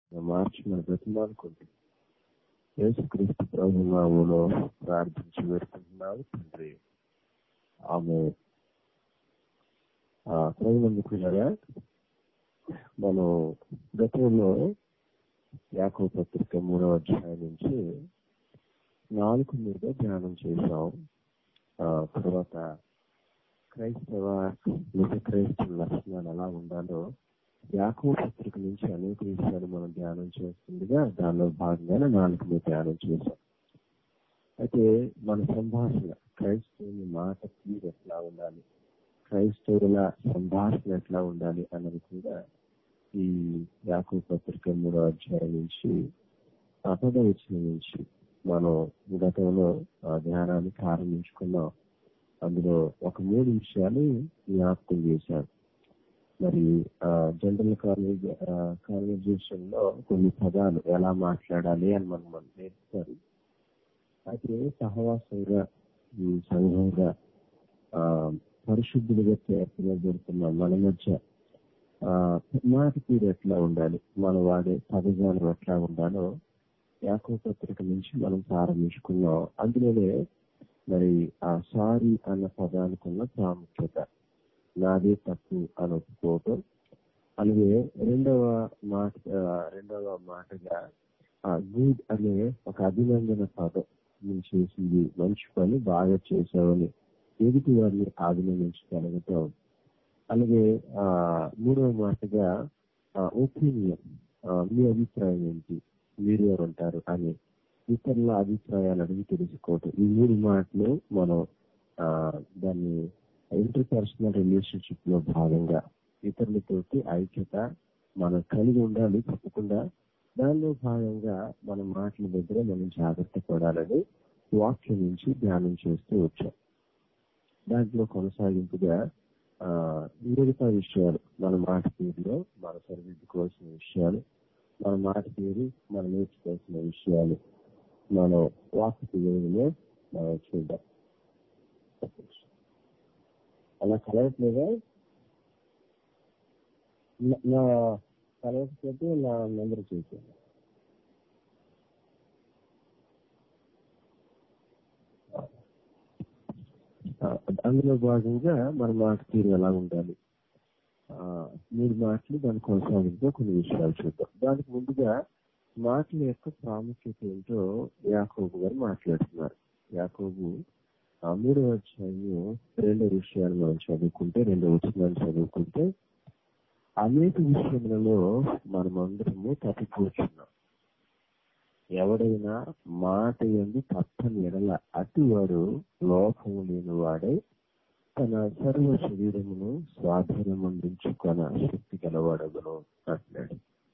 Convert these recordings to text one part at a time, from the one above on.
మార్చి మన బ్రతిమానుకుంటుంది యేసుక్రీస్తు ప్రభు నామంలో ప్రార్థించి వేడుకుంటున్నాను తండ్రి ఆమె ప్రభుత్వ మనం గతంలో యాకో పత్రిక మూడవ అధ్యాయం నుంచి నాలుగు మీద ధ్యానం చేశాం ఆ తర్వాత క్రైస్తవ నిజ క్రైస్తవ లక్షణాలు ఎలా ఉండాలో యాకో పత్రిక నుంచి అనేక విషయాలు మనం ధ్యానం చేస్తుండగా దానిలో భాగంగానే నాలుగు మీద ధ్యానం చేశాం అయితే మన సంభాషణ క్రైస్తవుని మాట తీరు ఎట్లా ఉండాలి క్రైస్తవుల సంభాషణ ఎట్లా ఉండాలి అన్నది కూడా ఈ యాకో పత్రిక మూడో అధ్యాయం నుంచి పదవచన నుంచి మనం గతంలో ఆ ధ్యానాన్ని ప్రారంభించుకున్నాం అందులో ఒక మూడు విషయాలు జ్ఞాపకం చేశాను మరి జనరల్ కాలేజ్ కాన్వర్జేషన్ లో కొన్ని పదాలు ఎలా మాట్లాడాలి అని మనం మనం నేర్పుతారు అయితే సహవాసంగా సంఘంగా పరిశుద్ధులుగా ఏర్పడబడుతున్న మన మధ్య మాట తీరు ఎట్లా ఉండాలి మనం వాడే పదజాలం ఎట్లా ఉండాలో యాకో పత్రిక నుంచి మనం ప్రారంభించుకున్నాం అందులోనే మరి ఆ సారీ అన్న పదానికి ఉన్న ప్రాముఖ్యత నాదే తప్పు అని ఒప్పుకోవటం అలాగే రెండవ మాట రెండవ మాటగా ఆ గుడ్ అనే ఒక అభినందన పదం నువ్వు చేసింది మంచి పని బాగా చేసావని ఎదుటి వారిని అభినందించగలుగుతాం అలాగే ఆ మూడవ మాటగా ఒపీనియన్ మీ అభిప్రాయం ఏంటి మీరు ఏమంటారు అని ఇతరుల అభిప్రాయాలు అడిగి తెలుసుకోవటం ఈ మూడు మాటలు మనం దాన్ని ఇంటర్ పర్సనల్ రిలేషన్షిప్ లో భాగంగా ఇతరులతోటి ఐక్యత మనం కలిగి ఉండాలి తప్పకుండా దానిలో భాగంగా మన మాటల దగ్గర మనం జాగ్రత్త పడాలని వాక్యం నుంచి ధ్యానం చేస్తూ వచ్చాం దాంట్లో కొనసాగింపుగా ఆ మిగతా విషయాలు మన మాట తీరులో మన సరిదిద్దుకోవాల్సిన విషయాలు మన మాట తీరు మనం నేర్చుకోవాల్సిన విషయాలు మనం వాక్య తీరులో మనం చూద్దాం అలా కలవట్లేదా నా కలవకపోతే నా నెంబర్ చేసాను అందులో భాగంగా మన మాట తీరు ఎలా ఉండాలి మూడు మాటలు దాని కొనసాగించే కొన్ని విషయాలు చూద్దాం దానికి ముందుగా మాటల యొక్క ప్రాముఖ్యత ఏంటో యాకోబు గారు మాట్లాడుతున్నారు యాకోబు ఆ మూడవ అధ్యాయం రెండో విషయాలు మనం చదువుకుంటే రెండో వచనాలు చదువుకుంటే అనేక విషయములలో మనమందరము తప్పిపోతున్నాం ఎవడైనా మాట ఎందు తప్పని ఎడల అటువాడు లోపము లేని వాడే తన సర్వ శరీరమును స్వాధీనం అందించుకొన శక్తి గలవాడగను అంటున్నాడు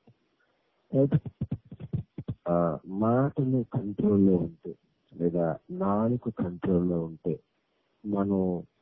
ఆ మాటలు కంట్రోల్లో ఉంటే లేదా నాలుగు కంట్రోల్లో ఉంటే మనం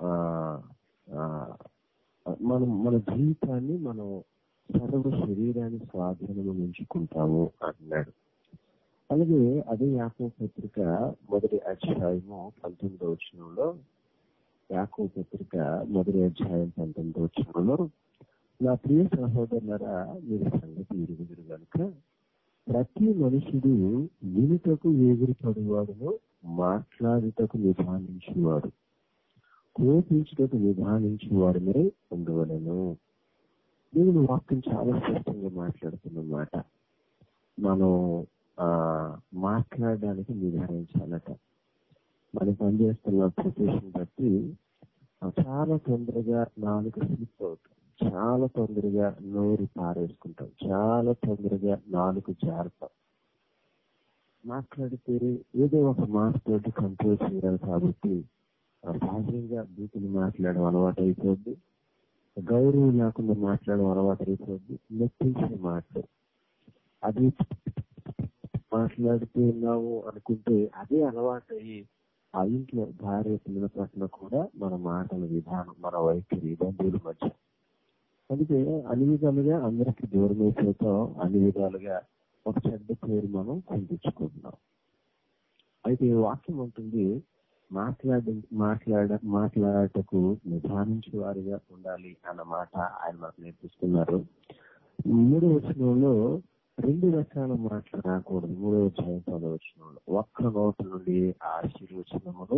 మనం మన జీవితాన్ని మనం సర్వ శరీరాన్ని స్వాధీనం ఉంచుకుంటాము అంటున్నాడు అలాగే అదే యాకో పత్రిక మొదటి అధ్యాయము పంతొమ్మిదో వచనంలో యాకో పత్రిక మొదటి అధ్యాయం పంతొమ్మిదో వచనంలో నా ప్రియ సహోదరులరా మీరు సంగతి ఇరుగుదురు కనుక ప్రతి మనుషుడు వినుటకు ఎగురుపడువాడును మాట్లాడుటకు నిదానించేవాడు కోపించుటకు నిదానించేవాడునే ఉండవలను దేవుని వాక్యం చాలా స్పష్టంగా మాట్లాడుతున్నమాట మనం ఆ మాట్లాడడానికి నిర్ధారించాలట మనం పనిచేస్తున్న ప్రొఫెషన్ బట్టి చాలా తొందరగా నాలుగు స్లిప్ అవుతాం చాలా తొందరగా నోరు పారేసుకుంటాం చాలా తొందరగా నాలుగు జారుతాం మాట్లాడితే ఏదో ఒక మాటతోటి కంట్రోల్ చేయాలి కాబట్టి సహజంగా బూతులు మాట్లాడడం అలవాటు అయిపోద్ది గౌరవం లేకుండా మాట్లాడడం అలవాటు అయిపోద్ది మెప్పించే మాటలు అది మాట్లాడుతూ ఉన్నాము అనుకుంటే అదే అలవాటు అయ్యి ఆ ఇంట్లో భార్య పిల్లల పట్ల కూడా మన మాటల విధానం మన వైఖరి బంధువుల మధ్య అందుకే అన్ని విధాలుగా అందరికి దూరం అయిపోతాం అన్ని విధాలుగా ఒక చెడ్డ పేరు మనం కనిపించుకుంటున్నాం అయితే వాక్యం ఉంటుంది మాట్లాడ మాట్లాడ మాట్లాడటకు నిదానించే వారిగా ఉండాలి అన్న మాట ఆయన మాకు నేర్పిస్తున్నారు మూడు వచనంలో రెండు రకాల మాటలు రాకూడదు మూడో అధ్యాయం పదవచనంలో ఒక్క నోట నుండి ఆశీర్వచనములు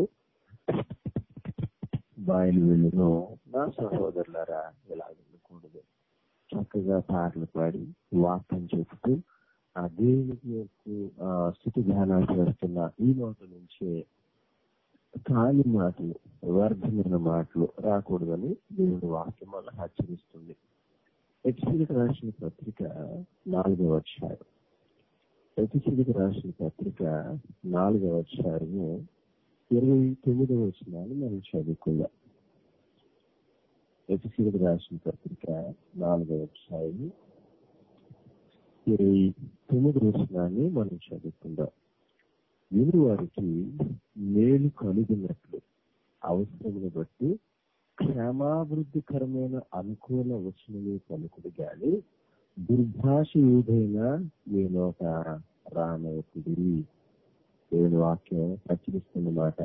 బయలు వెళ్ళును నా సహోదరులారా ఇలా వెళ్ళకూడదు చక్కగా పాటలు పాడి వాక్యం చెప్తూ ఆ దేవునికి యొక్క స్థితి ధ్యానాలు చేస్తున్న ఈ నోట నుంచే ఖాళీ మాటలు వ్యర్థమైన మాటలు రాకూడదని దేవుడి వాక్యం వల్ల హెచ్చరిస్తుంది ఎపిసిడికి రాసిన పత్రిక నాలుగవ అధ్యాయం ఎపిసిడికి రాసిన పత్రిక నాలుగవ అధ్యాయము ఇరవై తొమ్మిదవ వచనాన్ని మనం చదువుకుందాం ఎపిసిడికి రాసిన పత్రిక నాలుగవ అధ్యాయము ఇరవై తొమ్మిది వచనాన్ని మనం చదువుకుందాం వీరు వారికి మేలు కలిగినట్లు అవసరమును బట్టి క్షేమాభివృద్ధికరమైన అనుకూల వచనమే పలుకుడు గాని దుర్భాష ఏదైనా మీ నోట రానవుతుంది దేవుని వాక్యం ప్రచురిస్తున్న మాట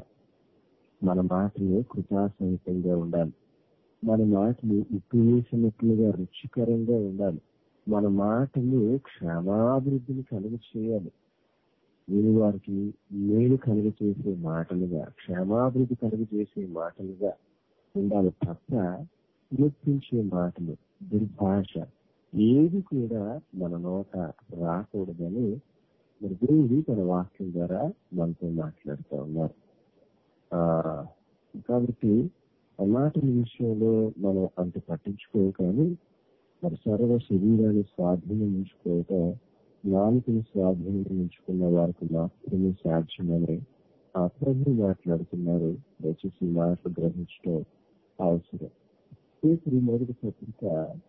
మన మాటలు కృతాసహితంగా ఉండాలి మన మాటలు ఉప్పు వేసినట్లుగా రుచికరంగా ఉండాలి మన మాటలు క్షేమాభివృద్ధిని కలుగ చేయాలి వీరి వారికి మేలు కలుగ చేసే మాటలుగా క్షేమాభివృద్ధి కలుగ చేసే మాటలుగా ఉండాలి తప్ప నొప్పించే మాటలు దుర్భాష ఏది కూడా మన నోట రాకూడదని మరి దేవుడు తన వాక్యం ద్వారా మనతో మాట్లాడుతూ ఉన్నారు ఆ కాబట్టి ఆ మాటల విషయంలో మనం అంత పట్టించుకో కానీ మరి సర్వ శరీరాన్ని స్వాధీనం ఉంచుకోవటం నాలుగుని స్వాధీనం ఉంచుకున్న వారికి మాత్రమే సాధ్యమని ఆ ప్రభు మాట్లాడుతున్నారు దయచేసి మాటలు గ్రహించడం అవసరం పేతురు మొదటి పత్రిక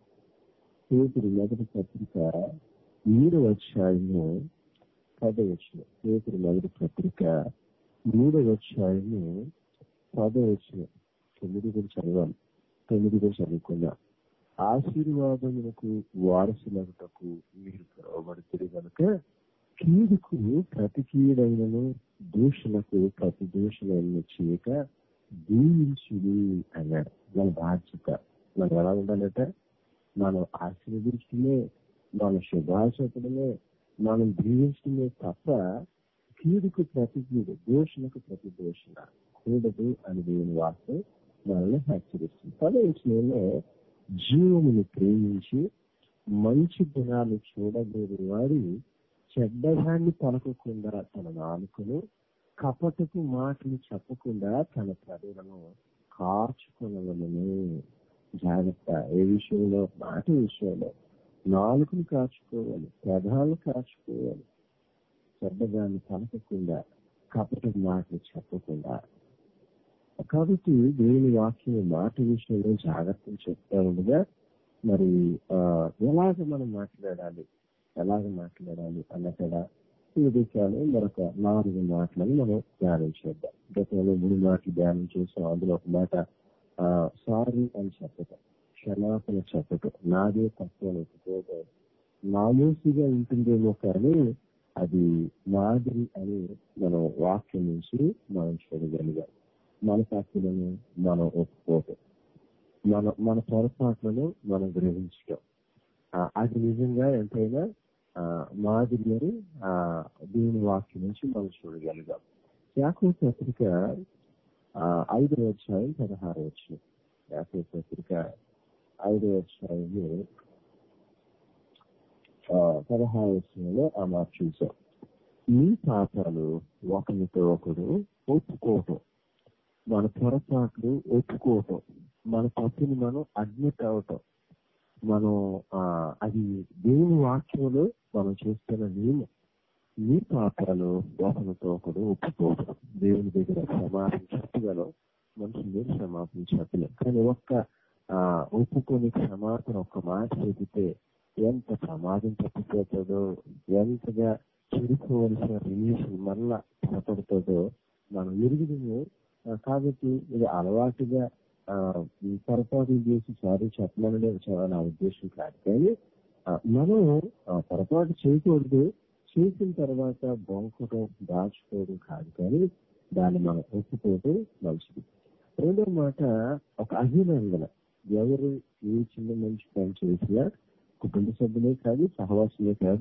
పేతురు మొదటి పత్రిక మూడవ అధ్యాయము పదవచ్చిన పేతురు మొదటి పత్రిక మూడవ అధ్యాయము పదవచ్చిన తొమ్మిది కూడా చదవాలి తొమ్మిది కూడా చదువుకుందాం ఆశీర్వాదములకు వారసులకుటకు మీరు పిలువబడుతుంది కనుక కీడుకు ప్రతి కీడైనను దూషణకు ప్రతి దూషణైన చేయక దీవించుడి అన్నాడు మన బాధ్యత మనం ఎలా ఉండాలంటే మనం ఆశీర్వదించడమే మన శుభాశపడమే మనం దీవించడమే తప్ప కీడుకు ప్రతి కీడు దూషణకు ప్రతి దూషణ కూడదు అని దేవుని వార్త మనల్ని హెచ్చరిస్తుంది పదవించడంలో జీవమును ప్రేమించి మంచి గుణాలు చూడబోదు వాడి చెడ్డదాన్ని పలకకుండా తన నాలుకను కపటపు మాటలు చెప్పకుండా తన ప్రజలను కార్చుకునవలను జాగ్రత్త ఏ విషయంలో మాట విషయంలో నాలుకను కాచుకోవాలి ప్రధాలు కాచుకోవాలి చెడ్డదాన్ని పలకకుండా కపటపు మాటలు చెప్పకుండా కాబట్టి దేవుని వాక్యం మాట విషయంలో జాగ్రత్తలు చెప్తా ఉండగా మరి ఆ ఎలాగ మనం మాట్లాడాలి ఎలాగ మాట్లాడాలి అన్నక్కడ ఈ విషయాలు మరొక నాలుగు మాటలను మనం ధ్యానం చేద్దాం గతంలో మూడు మాటలు ధ్యానం చేసాం అందులో ఒక మాట ఆ సారీ అని చెప్పటం క్షమాపణ చెప్పటం నాదే తక్కువ ఒప్పుకోవడం మామూసిగా ఉంటుందేమో కానీ అది మాదిరి అని మనం వాక్యం నుంచి మనం చూడగలిగాం మన తప్పులను మనం ఒప్పుకోవటం మన మన పొరపాట్లను మనం గ్రహించటం అది నిజంగా ఎంతైనా మాదిరి అని ఆ దేవుని వాక్యం నుంచి మనం చూడగలిగాం యాకో పత్రిక ఐదో అధ్యాయం పదహారు వచ్చిన యాకో పత్రిక ఐదో అధ్యాయం పదహారు వచ్చినలో ఆ మాట చూసాం ఈ పాపాలు ఒకరితో ఒకడు ఒప్పుకోవటం మన పొరపాట్లు ఒప్పుకోవటం మన తప్పుని మనం అడ్మిట్ అవటం మనం అది దేవుని వాక్యంలో మనం చేస్తున్న నియమం నీ పాపాలు ఒకరితో ఒకడు ఒప్పుకోవటం దేవుని దగ్గర క్షమాపణ చెప్పగలం మనుషులు క్షమాపణ చెప్పలేం కానీ ఒక్క ఒప్పుకొని క్షమాపణ ఒక్క మాట చెబితే ఎంత ప్రమాదం తప్పిపోతుందో ఎంతగా చెడిపోవలసిన రిలేషన్ మళ్ళా బలపడుతుందో మనం ఎరుగుదము కాబట్టి ఇది అలవాటుగా పొరపాటు చేసి సారీ చెప్పమని చాలా నా ఉద్దేశం కాదు కానీ మనం పొరపాటు చేయకూడదు చేసిన తర్వాత బొంకటం దాచుకోవడం కాదు కానీ దాన్ని మనం ఒప్పుకోవడం మంచిది రెండో మాట ఒక అభినందన ఎవరు ఏ చిన్న మంచి పని చేసినా కుటుంబ సభ్యులే కాదు సహవాసులే కాదు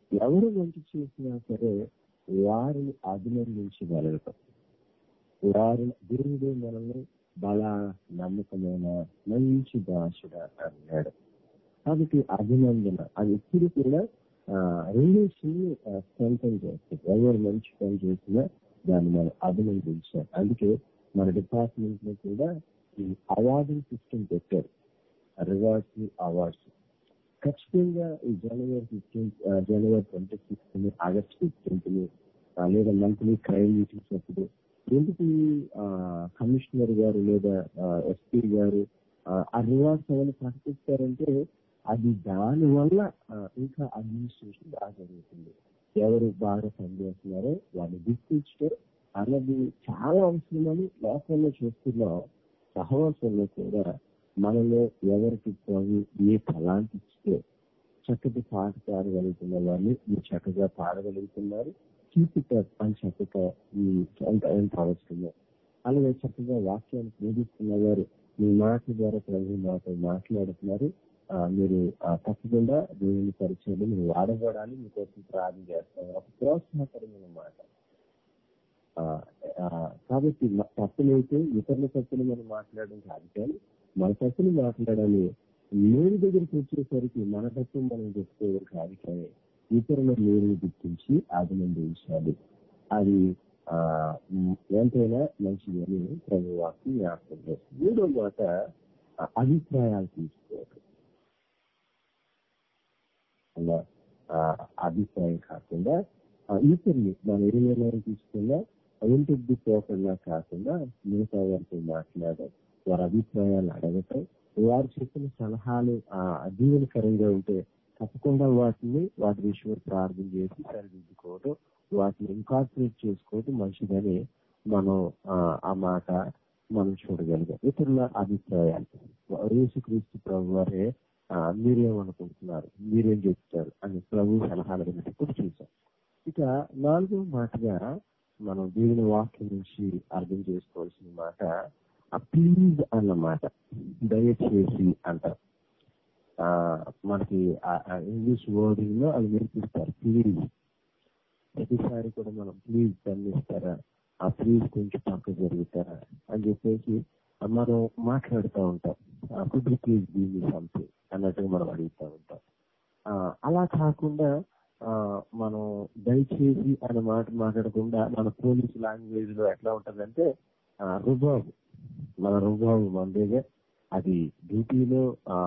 ఎవరు మంచి చేసినా సరే వారిని అభినందించగలగటం వారి దేవుడు మనల్ని బలా నమ్మకమైన మంచి భాషగా అన్నాడు కాబట్టి అభినందన అది ఎప్పుడు కూడా రిలేషన్ స్ట్రెంగ్ చేస్తుంది ఎవరు మంచి పని చేసినా దాన్ని మనం అభినందించాలి అందుకే మన డిపార్ట్మెంట్ లో కూడా ఈ అవార్డింగ్ సిస్టమ్ పెట్టారు రివార్డ్స్ అవార్డ్స్ ఖచ్చితంగా ఈ జనవరి ఫిఫ్టీన్త్ జనవరి ట్వంటీ సిక్స్త్ ఆగస్ట్ ఫిఫ్టీన్త్ లేదా మంత్లీ క్రైమ్ మీటింగ్స్ అప్పుడు ఎందుకు కమిషనర్ గారు లేదా ఎస్పీ గారు ఆ రివార్డ్స్ అవన్నీ ప్రకటిస్తారంటే అది దాని వల్ల ఇంకా అడ్మినిస్ట్రేషన్ బాగా జరుగుతుంది ఎవరు బాగా పనిచేస్తున్నారో వాళ్ళు గుర్తించడం అన్నది చాలా అవసరమని లోకంలో చూస్తున్నాం సహవాసంలో కూడా మనలో ఎవరికి ప్రభు ఏ తలాంటి ఇస్తే చక్కటి పాట పాడగలుగుతున్న వాళ్ళు మీరు చక్కగా పాడగలుగుతున్నారు చూపిట అని చక్కగా ఎంత ఎంత అవసరమో అలాగే చక్కగా వాక్యాన్ని ప్రేమిస్తున్న వారు మీ మాటల ద్వారా ప్రభు మాతో మాట్లాడుతున్నారు మీరు తప్పకుండా దేవుని పరిచయం మీరు వాడబడాలి మీకోసం ప్రార్థన చేస్తారు ఒక ప్రోత్సాహకరమైన మాట కాబట్టి తప్పులైతే ఇతరుల తప్పులు మనం మాట్లాడడం కాదు కానీ మన తప్పులు మాట్లాడాలి లేని దగ్గరికి వచ్చేసరికి మన తప్పు మనం చెప్పుకోవడం కాదు కానీ ఇతరుల లేని గుర్తించి అభినందించాలి అది ఆ ఎంతైనా మంచిది అని ప్రభు వాక్యం జ్ఞాపకం చేస్తుంది మూడో మాట అభిప్రాయాలు తీసుకోవడం అలా అభిప్రాయం కాకుండా ఇతరులు మన ఇరవై తీసుకున్నా ఇంటికి పోకుండా కాకుండా మిగతా వారితో మాట్లాడడం వారి అభిప్రాయాలు అడగటం వారు చెప్పిన సలహాలు దీవెనకరంగా ఉంటే తప్పకుండా వాటిని వాటి విషయంలో ప్రార్థన చేసి సరిదిద్దుకోవడం వాటిని ఇన్కార్పొరేట్ చేసుకోవడం మంచిదని మనం ఆ మాట మనం చూడగలిగాం ఇతరుల అభిప్రాయాలు యేసుక్రీస్తు ప్రభు వారే మీరేమనుకుంటున్నారు మీరేం చెప్తారు అని ప్రభు సలహాలు విన్నప్పుడు చూసాం ఇక నాలుగో మాటగా మనం దేవుని వాక్యం నుంచి అర్థం చేసుకోవాల్సిన మాట ప్లీజ్ అన్నమాట దయచేసి అంటారు మనకి ఇంగ్లీష్ వర్డింగ్ లో అది నేర్పిస్తారు ప్లీజ్ ప్రతిసారి కూడా మనం ప్లీజ్ గమనిస్తారా ఆ ప్లీజ్ కొంచెం పక్క జరుగుతారా అని చెప్పేసి మనం మాట్లాడుతూ ఉంటాం కుడ్ ప్లీజ్ బీ సంథింగ్ అన్నట్టుగా మనం అడుగుతూ ఉంటాం అలా కాకుండా మనం దయచేసి అనే మాట మాట్లాడకుండా మన పోలీస్ లాంగ్వేజ్ లో ఎట్లా ఉంటదంటే రుబాబు మన రుబాబు మన దగ్గర అది డ్యూటీలో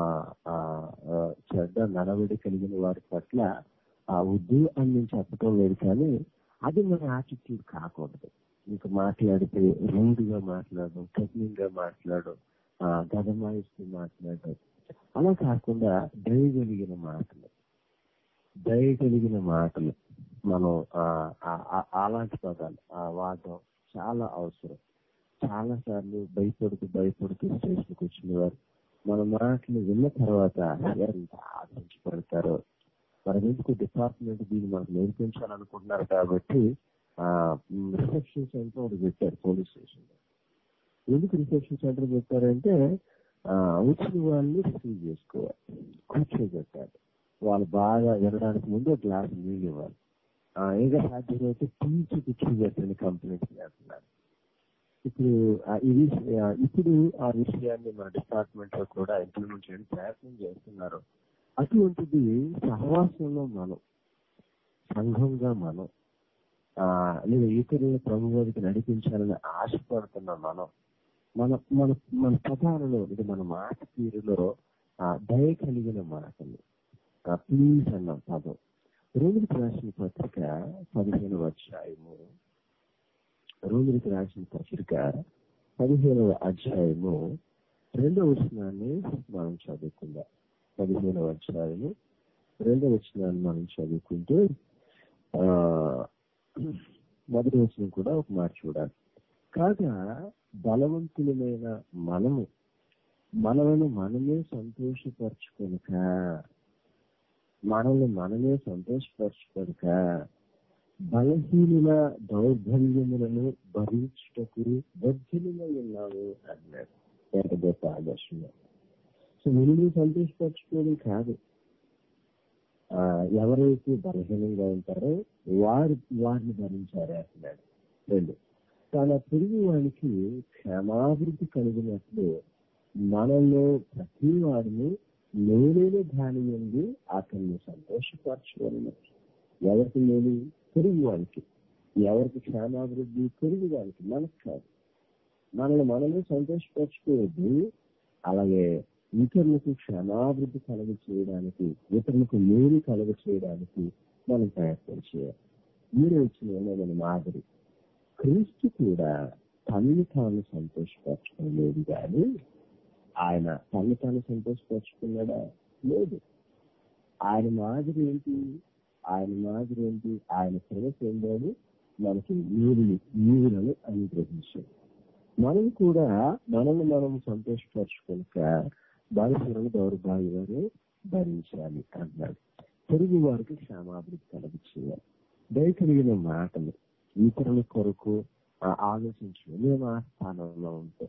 చెడ్డ నడవడి కలిగిన వారి పట్ల ఆ వద్దు అని నేను చెప్పడం లేదు కానీ అది మన యాటిట్యూడ్ కాకూడదు మీకు మాట్లాడితే రూడ్గా మాట్లాడడం కఠినంగా మాట్లాడడం గదమాయిస్తూ మాట్లాడడం అలా కాకుండా దయగలిగిన మాటలు దయ కలిగిన మాటలు మనం అలాంటి పదాలు వాడడం చాలా అవసరం చాలా సార్లు భయపడుతూ భయపడుతూ స్టేషన్కి వచ్చిన వారు మన మాటలు విన్న తర్వాత ఎంత ఆశించబడతారో మన ఎందుకు డిపార్ట్మెంట్ దీన్ని మనకు నేర్పించాలనుకుంటున్నారు కాబట్టి రిసెప్షన్ సెంటర్ ఒకటి పెట్టారు పోలీస్ స్టేషన్ ఎందుకు రిసెప్షన్ సెంటర్ పెట్టారంటే వచ్చిన వాళ్ళని రిసీవ్ చేసుకోవాలి కూర్చోబెట్టాలి వాళ్ళు బాగా వినడానికి ముందు గ్లాస్ నీళ్ళు ఇవ్వాలి ఇంకా సాధ్యమైతే పీచి కూర్చోబెట్టని కంప్లైంట్ చేస్తున్నారు ఇప్పుడు ఇది ఇప్పుడు ఆ విషయాన్ని మన డిపార్ట్మెంట్ లో కూడా ఇంప్లిమెంట్ చేయడం ప్రయత్నం చేస్తున్నారు అటువంటిది సహవాసంలో మనం సంఘంగా మనం లేదా ఇతరుల ప్రభువాదికి నడిపించాలని ఆశపడుతున్న మనం మన మన మన పదాలలో ఇది మన మాట తీరులో దయ కలిగిన మాటలు ప్లీజ్ అన్న పదం రోమిలికి రాసిన పత్రిక పదిహేనవ అధ్యాయము రోమిలికి రాసిన పత్రిక పదిహేనవ అధ్యాయము రెండవ వచనాన్ని మనం చదువుకుందాం పదిహేనవ అధ్యాయము రెండవ వచనాన్ని మనం చదువుకుంటే ఆ మొదటి వచనం కూడా ఒక మాట చూడాలి కాగా బలవంతులమైన మనము మనలను మనమే సంతోషపరచుకొనక మనల్ని మనమే సంతోషపరచుకొనక బలహీనుల దౌర్బల్యములను భరించుటకు బద్ధులమై ఉన్నాము అన్నాడు ఎంత గొప్ప ఆదర్శంగా సో నిన్ను సంతోషపరచుకోవడం కాదు ఆ, ఎవరైతే బలహీనంగా ఉంటారో వారు వారిని భరించారు అంటున్నాడు రెండు తన పొరుగు వానికి క్షేమాభివృద్ధి కలిగినట్లు మనలో ప్రతి వాడిని నేనేనే దాని నుండి అతన్ని సంతోషపరచుకోవాలి ఎవరికి నేను పొరుగు వానికి ఎవరికి క్షేమాభివృద్ధి పొరుగు వానికి మనకు కాదు మనల్ని మనమే సంతోషపరచుకోవద్దు అలాగే ఇతరులకు క్షమాభివృద్ధి కలుగ చేయడానికి ఇతరులకు మేలు కలుగ చేయడానికి మనం ప్రయత్నం చేయాలి మీరు వచ్చిన మన మాదిరి క్రీస్తు కూడా తనని తాను సంతోషపరచుకోలేదు కానీ ఆయన తనని తాను సంతోషపరచుకున్నాడా లేదు ఆయన మాదిరి ఏంటి ఆయన మాదిరి ఏంటి ఆయన శ్రమ పొందాడు మనకి నీరుని నీరులను అనుగ్రహించాడు మనం కూడా మనల్ని మనం సంతోషపరచుకోక బాధితులను దౌర్భాగ్యాన్ని భరించాలి అన్నాడు పొరుగు వారికి క్షేమాభివృద్ధి కలుగు చేయాలి దయ కలిగిన మాటలు ఇతరుల కొరకు ఆ ఆలోచించు నేను ఆ స్థానంలో ఉంటే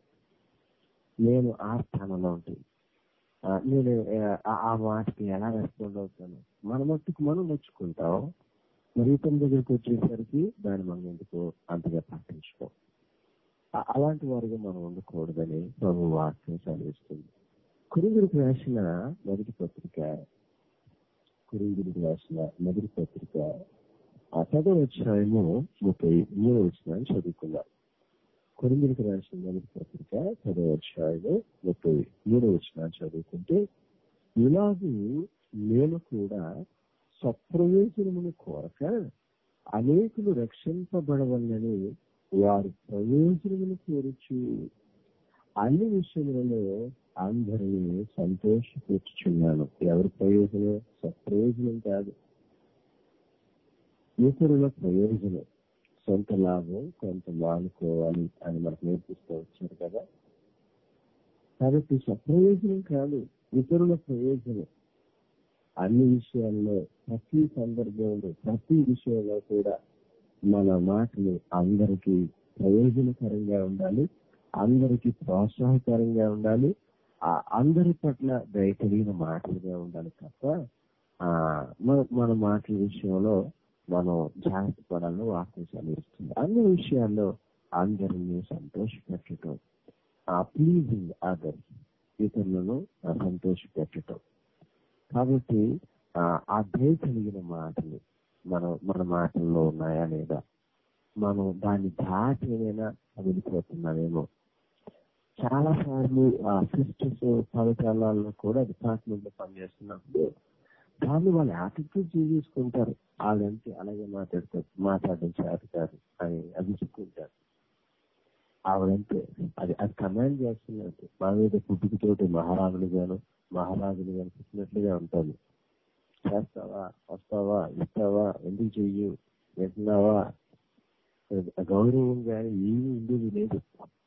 నేను ఆ స్థానంలో ఉంటే ఆ, నేను ఆ, ఆ మాటకి ఎలా రెస్పాండ్ అవుతాను మన మట్టుకు మనం నచ్చుకుంటాం మరి ఇతని దగ్గరికి వచ్చేసరికి దాన్ని మనం ఎందుకు అంతగా పట్టించుకో ఆ- అలాంటి వారిగా మనం ఉండకూడదని ప్రభు వాక్యం చదివిస్తుంది కురుగురికి రాసిన మొదటి పత్రిక కురుగురికి రాసిన మొదటి పత్రిక ఆ పదో అధ్యాయము ముప్పై మూడో వచ్చిన చదువుకుందాం కొరిందులకు రాసిన మొదటి పత్రిక పదో అధ్యాయము ముప్పై మూడో వచ్చిన చదువుకుంటే ఇలాగూ నేను కూడా సప్రయోజనమును కోరక అనేకులు రక్షింపబడవలని వారి ప్రయోజనమును కోరుచు అన్ని విషయములలో అందరినీ సంతోషపెట్టుచున్నాను ఎవరి ప్రయోజనం సప్రయోజనం కాదు ఇతరుల ప్రయోజనం సొంత లాభం కొంత మానుకోవాలి అని మనకు నేర్పిస్తూ వచ్చారు కదా కాబట్టి సప్రయోజనం కాదు ఇతరుల ప్రయోజనం అన్ని విషయాల్లో ప్రతి సందర్భంలో ప్రతి విషయంలో కూడా మన మాటలు అందరికీ ప్రయోజనకరంగా ఉండాలి అందరికీ ప్రోత్సాహకరంగా ఉండాలి ఆ అందరి పట్ల దయ కలిగిన మాటలుగా ఉండాలి తప్ప ఆ మన మన మాటల విషయంలో మనం జాగ్రత్త పడాలని వాక్యం చదివిస్తుంది అన్ని విషయాల్లో అందరినీ సంతోషపెట్టడం ఆ ప్లీజింగ్ అదర్స్ ఇతరులను సంతోషపెట్టడం కాబట్టి ఆ ఆ దయ కలిగిన మాటలు మనం మన మాటల్లో ఉన్నాయా లేదా మనం దాన్ని దాటి ఏమైనా వెళ్ళిపోతున్నామేమో చాలా సార్లు ఆ సిస్టర్స్ ఫలితాలలో కూడా డిపార్ట్మెంట్ లో పనిచేస్తున్నప్పుడు వాళ్ళు వాళ్ళ యాటిట్యూడ్ చూసుకుంటారు వాళ్ళంటే అలాగే మాట్లాడతారు మాట్లాడడం చేత కాదు అని అది చెప్పుకుంటారు ఆవిడంటే అది అది కమాండ్ చేస్తున్నట్టు మా మీద పుట్టుకతోటి మహారాజులు గాను మహారాజులు గాను పుట్టినట్లుగా ఉంటుంది చేస్తావా వస్తావా ఇస్తావా ఎందుకు చెయ్యు వెళ్తున్నావా గౌరవం కానీ ఏమీ ఉండేది లేదు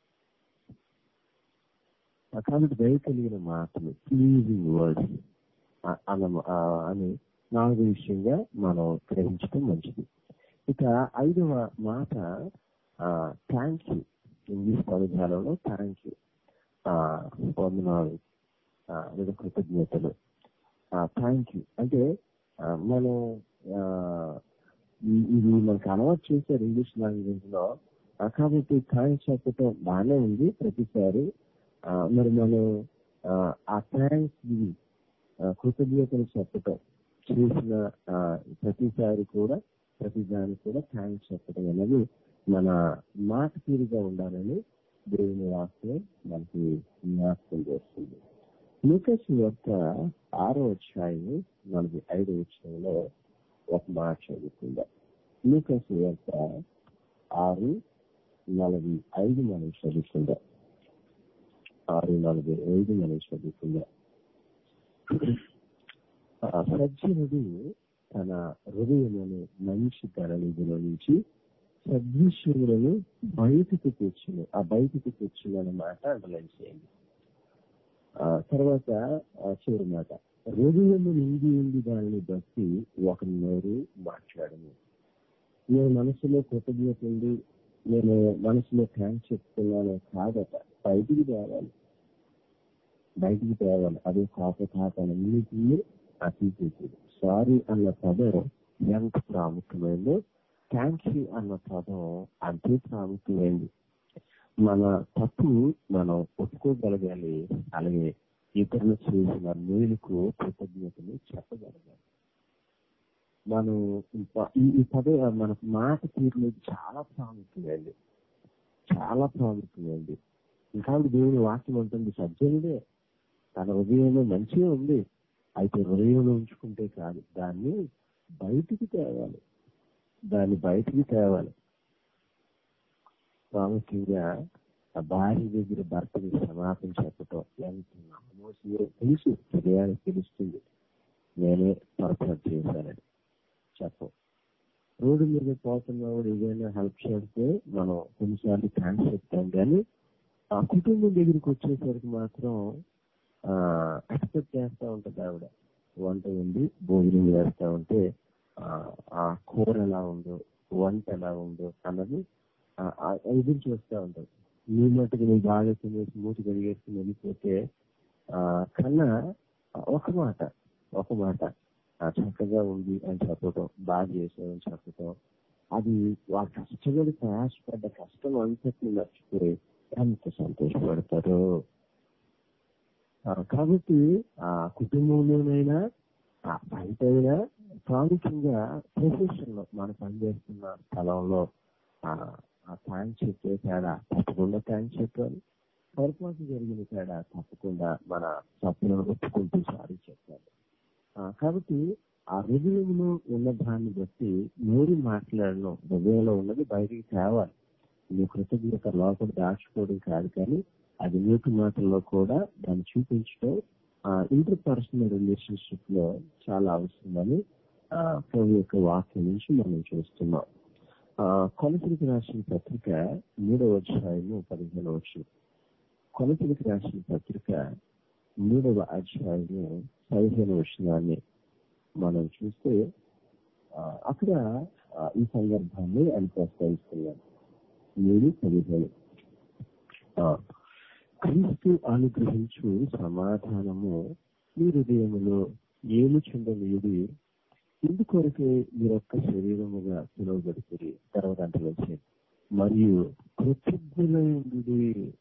కాబట్టి దయ కలిగిన మాటలు ప్లీజింగ్ వర్డ్స్ అన్న ఆ, అని నాలుగో విషయంగా మనం గ్రహించడం మంచిది ఇక ఐదవ మాట థ్యాంక్ యూ ఇంగ్లీష్ పదజాలంలో థ్యాంక్ యూ వందనాలు ఆ, లేదా కృతజ్ఞతలు థ్యాంక్ యూ అంటే ఆ, మనం ఆ, ఈ- ఇది మనకు అలవాటు చేశారు ఇంగ్లీష్ లాంగ్వేజ్ లో ఆ, కాబట్టి థ్యాంక్స్ చెప్పటం బాగానే ఉంది ప్రతిసారి ఆ, మరి మనం ఆ, ఆ థ్యాంక్స్ కృతజ్ఞతలు చెప్పటం చేసిన ఆ, ప్రతిసారి కూడా ప్రతి దానికి కూడా థ్యాంక్స్ చెప్పడం అనేది మన మాట తీరుగా ఉండాలని దేవుని వాక్యం మనకి జ్ఞాపకం చేస్తుంది లూకస్ యొక్క ఆరో అధ్యాయం నలభై ఐదో అధ్యాయంలో ఒక మాట చదువుకుందాం లూకస్ యొక్క ఆరు నలభై ఐదు మనం చదువుకుందాం ఆరు నలభై ఐదు మనం చదువుకుందాం ఆ సజ్జనుడు తన హృదయమును మంచి తరలిదిలో నుంచి సద్విషయములను బయటకు తెచ్చును ఆ బయటకు తెచ్చును అనే మాట అండర్లైన్ చేయండి ఆ తర్వాత ఆ చివరి మాట హృదయము నిండి ఉండి దానిని బట్టి ఒక నోరు మాట్లాడము నేను మనసులో కృతజ్ఞత ఉంది నేను మనసులో థ్యాంక్స్ చెప్తున్నాను కాదట బయటికి తేవాలి బయటికి తేవాలి అదే కాక కాకనన్నిటిని అతీతేసేది సారీ అన్న పదం ఎంత ప్రాముఖ్యమైందో థ్యాంక్ యూ అన్న పదం అంతే ప్రాముఖ్యమైంది మన తప్పు మనం ఒప్పుకోగలగాలి అలాగే ఇతరులు చేసిన మేలుకు కృతజ్ఞతలు చెప్పగలగాలి మనం ఇంప- ఈ ఈ పద మన మాట తీరులో చాలా ప్రాముఖ్యమైంది చాలా ప్రాముఖ్యమైంది ఇంకా దేవుని వాక్యం ఉంటుంది సజ్జనుడే తన హృదయంలో మంచిగా ఉంది అయితే హృదయంలో ఉంచుకుంటే కాదు దాన్ని బయటికి తేవాలి దాన్ని బయటికి తేవాలి ప్రాముఖ్యంగా ఆ భార్య దగ్గర భర్తని క్షమాపణ చెప్పటం ఎంత నమ్మోసియో తెలుసు హృదయానికి తెలుస్తుంది నేనే పొరపాటు చేశానని చెప్పం రోడ్డు మీద పోతున్నవాడు ఏదైనా హెల్ప్ చేస్తే మనం కొన్నిసార్లు థ్యాంక్స్ చెప్తాం కానీ ఆ కుటుంబం దగ్గరికి వచ్చేసరికి మాత్రం ఎక్స్పెక్ట్ చేస్తా ఉంటది ఆవిడ వంట ఉంది భోజనం చేస్తా ఉంటే ఆ, ఆ కూర ఎలా ఉందో వంట ఎలా ఉందో అన్నది ఆ, ఆ ఎదురు చూస్తూ ఉంటాం నీ మట్టుకు నువ్వు బాగా తినేసి మూతి కడిగేసుకుని వెళ్ళిపోతే ఆ, కన్నా ఒక మాట ఒక మాట ఆ, చక్కగా ఉంది అని చెప్పటం బాగా చేసావని చెప్పటం అది వాళ్ళ కష్టపడి ప్రయాసపడ్డ కష్టం అంతటిని మర్చిపోయి ఎంత సంతోషపడతారో ఆ, కాబట్టి ఆ కుటుంబంలోనైనా ఆ బయటైనా ప్రాముఖ్యంగా ప్రొఫెషన్ లో మనం పనిచేస్తున్న స్థలంలో ఆ ఆ థ్యాంక్స్ చెప్పే తేడా తప్పకుండా థ్యాంక్స్ చెప్పాలి పొరపాటు జరిగిన తేడా తప్పకుండా మన తప్పులను ఒప్పుకుంటూ సారీ చెప్పాలి ఆ, కాబట్టి ఆ హృదయంలో ఉన్న దాన్ని బట్టి నోరు మాట్లాడడం హృదయంలో ఉన్నది బయటికి తేవాలి నీ కృతజ్ఞత లోపల దాచుకోవడం కాదు కానీ అది నీటి మాటల్లో కూడా దాన్ని చూపించడం ఇంటర్ పర్సనల్ రిలేషన్షిప్ లో చాలా అవసరమని ఆ, ప్రభు యొక్క వాక్యం నుంచి మనం చూస్తున్నాం ఆ, కొలతలకు రాసిన పత్రిక మూడవ అధ్యాయము పదిహేను వచ్చు కొలతలకు రాసిన పత్రిక మూడవ అధ్యాయము పదిహేను వచనాన్ని మనం చూస్తే ఆ, అక్కడ ఆ, ఈ సందర్భాన్ని అని ప్రస్తావిస్తున్నాం మూడు పదిహేను ఆ, క్రీస్తు అనుగ్రహించు సమాధానము మీ హృదయములో ఏమి చెందలేది ఇందుకొరకే మీరొక్క శరీరముగా పిలువబడుతుంది తర్వాత అంటే వచ్చింది మరియు కృతజ్ఞులైంది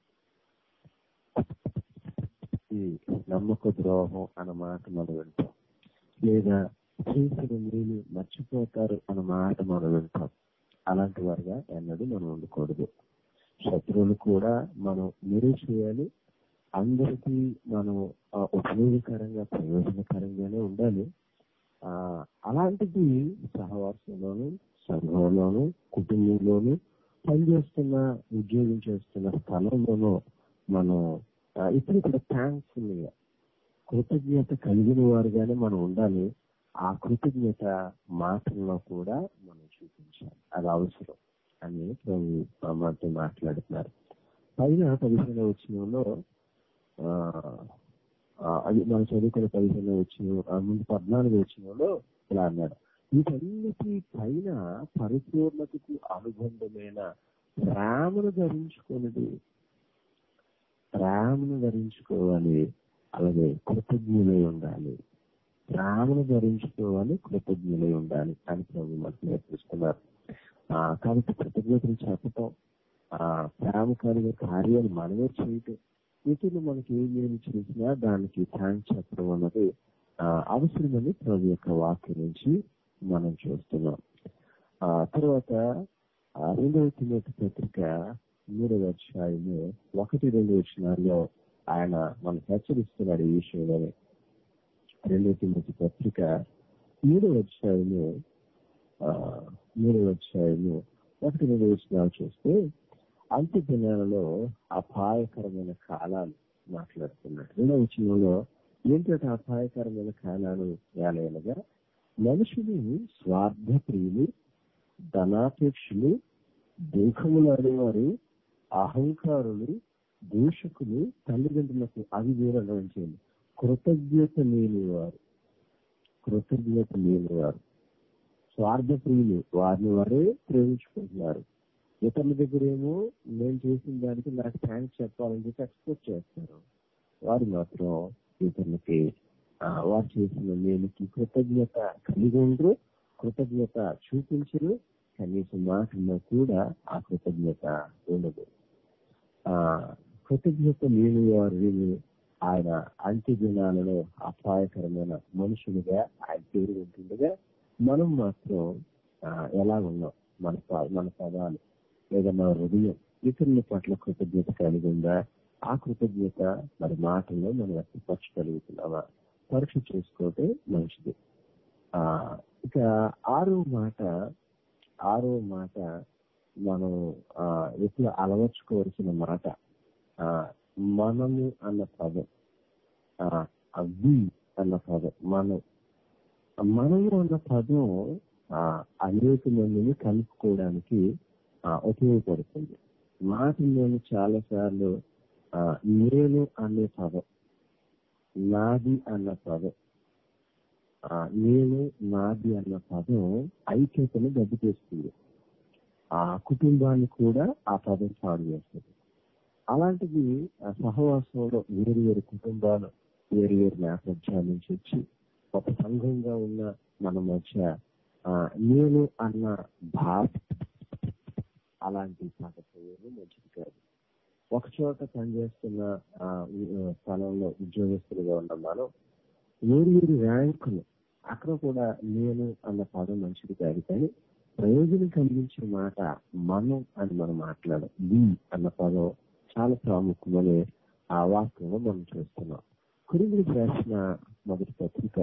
ఈ నమ్మక ద్రోహం అన్న మాట మనం వింటాం లేదా చేసిన మేలు మర్చిపోతారు అన్న మాట మనం వింటాం అలాంటి వారుగా ఎన్నడూ మనం ఉండకూడదు శత్రువులు కూడా మనం మీరే చేయాలి అందరికీ మనం ఆ, ఉపయోగకరంగా ప్రయోజనకరంగానే ఉండాలి ఆ అలాంటిది సహవాసంలోను సంఘంలోను కుటుంబంలోను పనిచేస్తున్న ఉద్యోగం చేస్తున్న స్థలంలోనూ మనం ఆ, ఇప్పుడు ఇక్కడ థ్యాంక్ఫుల్ గా కృతజ్ఞత కలిగిన వారుగానే మనం ఉండాలి ఆ కృతజ్ఞత మాటల్లో కూడా మనం చూపించాలి అది అవసరం అని ప్రభు మనతో మాట్లాడుతున్నారు పైన పదిహేను వచ్చినంలో అది మనం చదువుకున్న పదిహేను వచ్చిన ముందు పద్నాలుగు వచ్చినంలో ఇలా అన్నాడు వీటన్నిటి పైన పరిపూర్ణతకు అనుబంధమైన ప్రేమను ధరించుకున్నది ప్రేమను ధరించుకోవాలి అలాగే కృతజ్ఞులై ఉండాలి ప్రేమను ధరించుకోవాలి కృతజ్ఞులై ఉండాలి అని ప్రభు మనకు నేర్పిస్తున్నారు ఆ, కాబట్టి కృతజ్ఞతలు చెప్పటం ఆ ప్రేమ కలిగే కార్యాలు మనమే చేయటం ఇతరులు మనకి ఏం ఏమి చేసినా దానికి థ్యాంక్స్ చెప్పడం అన్నది ఆ, అవసరమని ప్రభు యొక్క వాక్యం నుంచి మనం చూస్తున్నాం ఆ తర్వాత ఆ, రెండవ తిమ్మతి పత్రిక మూడవ అధ్యాయము ఒకటి రెండు వచ్చినాల్లో ఆయన మనకు హెచ్చరిస్తున్నాడు ఈ విషయంలోనే రెండవ తిమ్మతి పత్రిక మూడవ అధ్యాయము ఆ, మూడవ అధ్యాయము ఒకటి రెండు వచ్చినాలు చూస్తే అంత్య దినాలలో అపాయకరమైన కాలాలు మాట్లాడుతున్నాడు రెండవ విషయంలో ఏంటంటే అపాయకరమైన కాలాలు ఏలైనగా మనుషులు స్వార్థ ప్రియులు ధనాపేక్షలు దుఃఖములు ఆడేవారు అహంకారులు దూషకులు తల్లిదండ్రులకు అది వేరు అనుభవించండి కృతజ్ఞత లేనివారు కృతజ్ఞత లేనివారు స్వార్థ ప్రియులు వారిని వారే ప్రేమించుకుంటున్నారు ఇతరుల దగ్గర ఏమో నేను చేసిన దానికి నాకు థ్యాంక్స్ చెప్పాలని చెప్పి ఎక్స్పెక్ట్ చేస్తారు వారు మాత్రం ఇతరులకి ఆ, వారు చేసిన మేలుకి కృతజ్ఞత కలిగి ఉండరు కృతజ్ఞత చూపించరు కనీసం మాటల్లో కూడా ఆ కృతజ్ఞత ఉండదు ఆ కృతజ్ఞత లేని వారు వీళ్ళు ఆయన అంత్య దినాలలో అపాయకరమైన మనుషులుగా ఆయన పేరు ఉంటుండగా మనం మాత్రం ఆ, ఎలా ఉన్నాం మన ప- మన పదాలు లేదా మన హృదయం ఇతరుల పట్ల కృతజ్ఞత కలిగి ఉందా ఆ కృతజ్ఞత మరి మాటల్లో మనం వ్యక్తపరచగలుగుతున్నామా పరీక్ష చేసుకోవటే మంచిది ఆ ఇక ఆరో మాట ఆరో మాట మనం ఆ ఎప్పుడు అలవర్చుకోవాల్సిన మాట ఆ మనము అన్న పదం ఆ అవి అన్న పదం మనం మనము అన్న పదం ఆ అనేక మందిని కలుపుకోవడానికి ఆ, ఉపయోగపడుతుంది మాటల్లోని చాలా సార్లు ఆ, నేను అనే పదం నాది అన్న పదం ఆ, నేను నాది అన్న పదం ఐక్యతను దెబ్బతీస్తుంది ఆ కుటుంబాన్ని కూడా ఆ పదం పాడు చేస్తుంది అలాంటిది ఆ సహవాసంలో వేరు వేరు కుటుంబాలు వేరు వేరు నేపథ్యాల నుంచి వచ్చి ఒక సంఘంగా ఉన్న మన మధ్య ఆ, నేను అన్న భావ అలాంటి పదపోయేది మంచిది కాదు ఒక చోట పనిచేస్తున్న ఆ, ఉ- ఆ, స్థలంలో ఉద్యోగస్తులుగా ఉన్న మనం వేరు వేరు ర్యాంకులు అక్కడ కూడా నేను అన్న పదం మంచిది కాదు కానీ ప్రయోజనం కలిగించే మాట మనం అని మనం మాట్లాడం వి అన్న పదం చాలా ప్రాముఖ్యమని ఆ వాక్యంలో మనం చూస్తున్నాం కురింగిరికి రాసిన మొదటి పత్రిక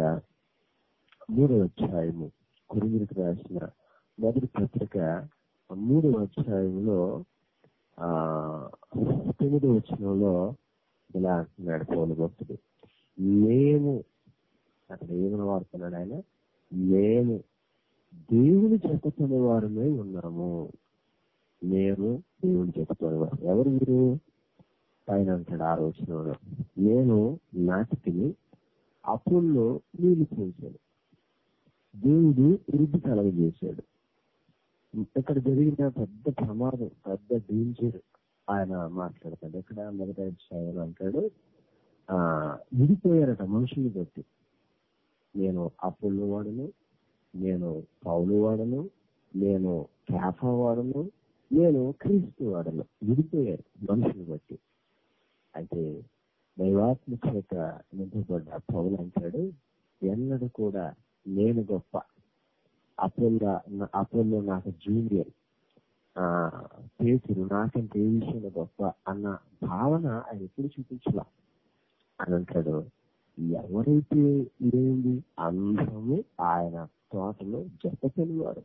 మూడవ అధ్యాయము కురింగిరికి రాసిన మొదటి పత్రిక మూడవ అధ్యాయంలో ఆ తొమ్మిదవ వచనంలో ఇలా అంటున్నాడు పౌలు భక్తుడు మేము అక్కడ ఏమని వాడుతున్నాడు ఆయన మేము దేవుని చెప్పుకునే వారమే ఉన్నాము నేను దేవుని చెప్పుకునే వారు ఎవరు మీరు ఆయన అంటాడు ఆ రోజులో నేను నాటికిని అప్పుల్లో నీళ్లు పోసాడు దేవుడు వృద్ధి కలగజేశాడు ఇక్కడ జరిగిన పెద్ద ప్రమాదం పెద్ద డేంజర్ ఆయన మాట్లాడతాడు ఇక్కడ మొదటి అధ్యాయంలో అంటాడు ఆ విడిపోయారట మనుషుల్ని బట్టి నేను అప్పుల్లో వాడను నేను పౌలు వాడను నేను కేఫా వాడను నేను క్రీస్తు వాడను విడిపోయారు మనుషులు బట్టి అయితే దైవాత్మ చేత నింపబడ్డ పౌలు అంటాడు ఎన్నడూ కూడా నేను గొప్ప అపోల్లో అపోల్లో నాకు జూనియర్ ఆ పేతురు నాకంటే ఏ విషయంలో గొప్ప అన్న భావన ఆయన ఎప్పుడు చూపించలా అని అంటాడు ఎవరైతే లేని అందరము ఆయన తోటలో జత పనివారు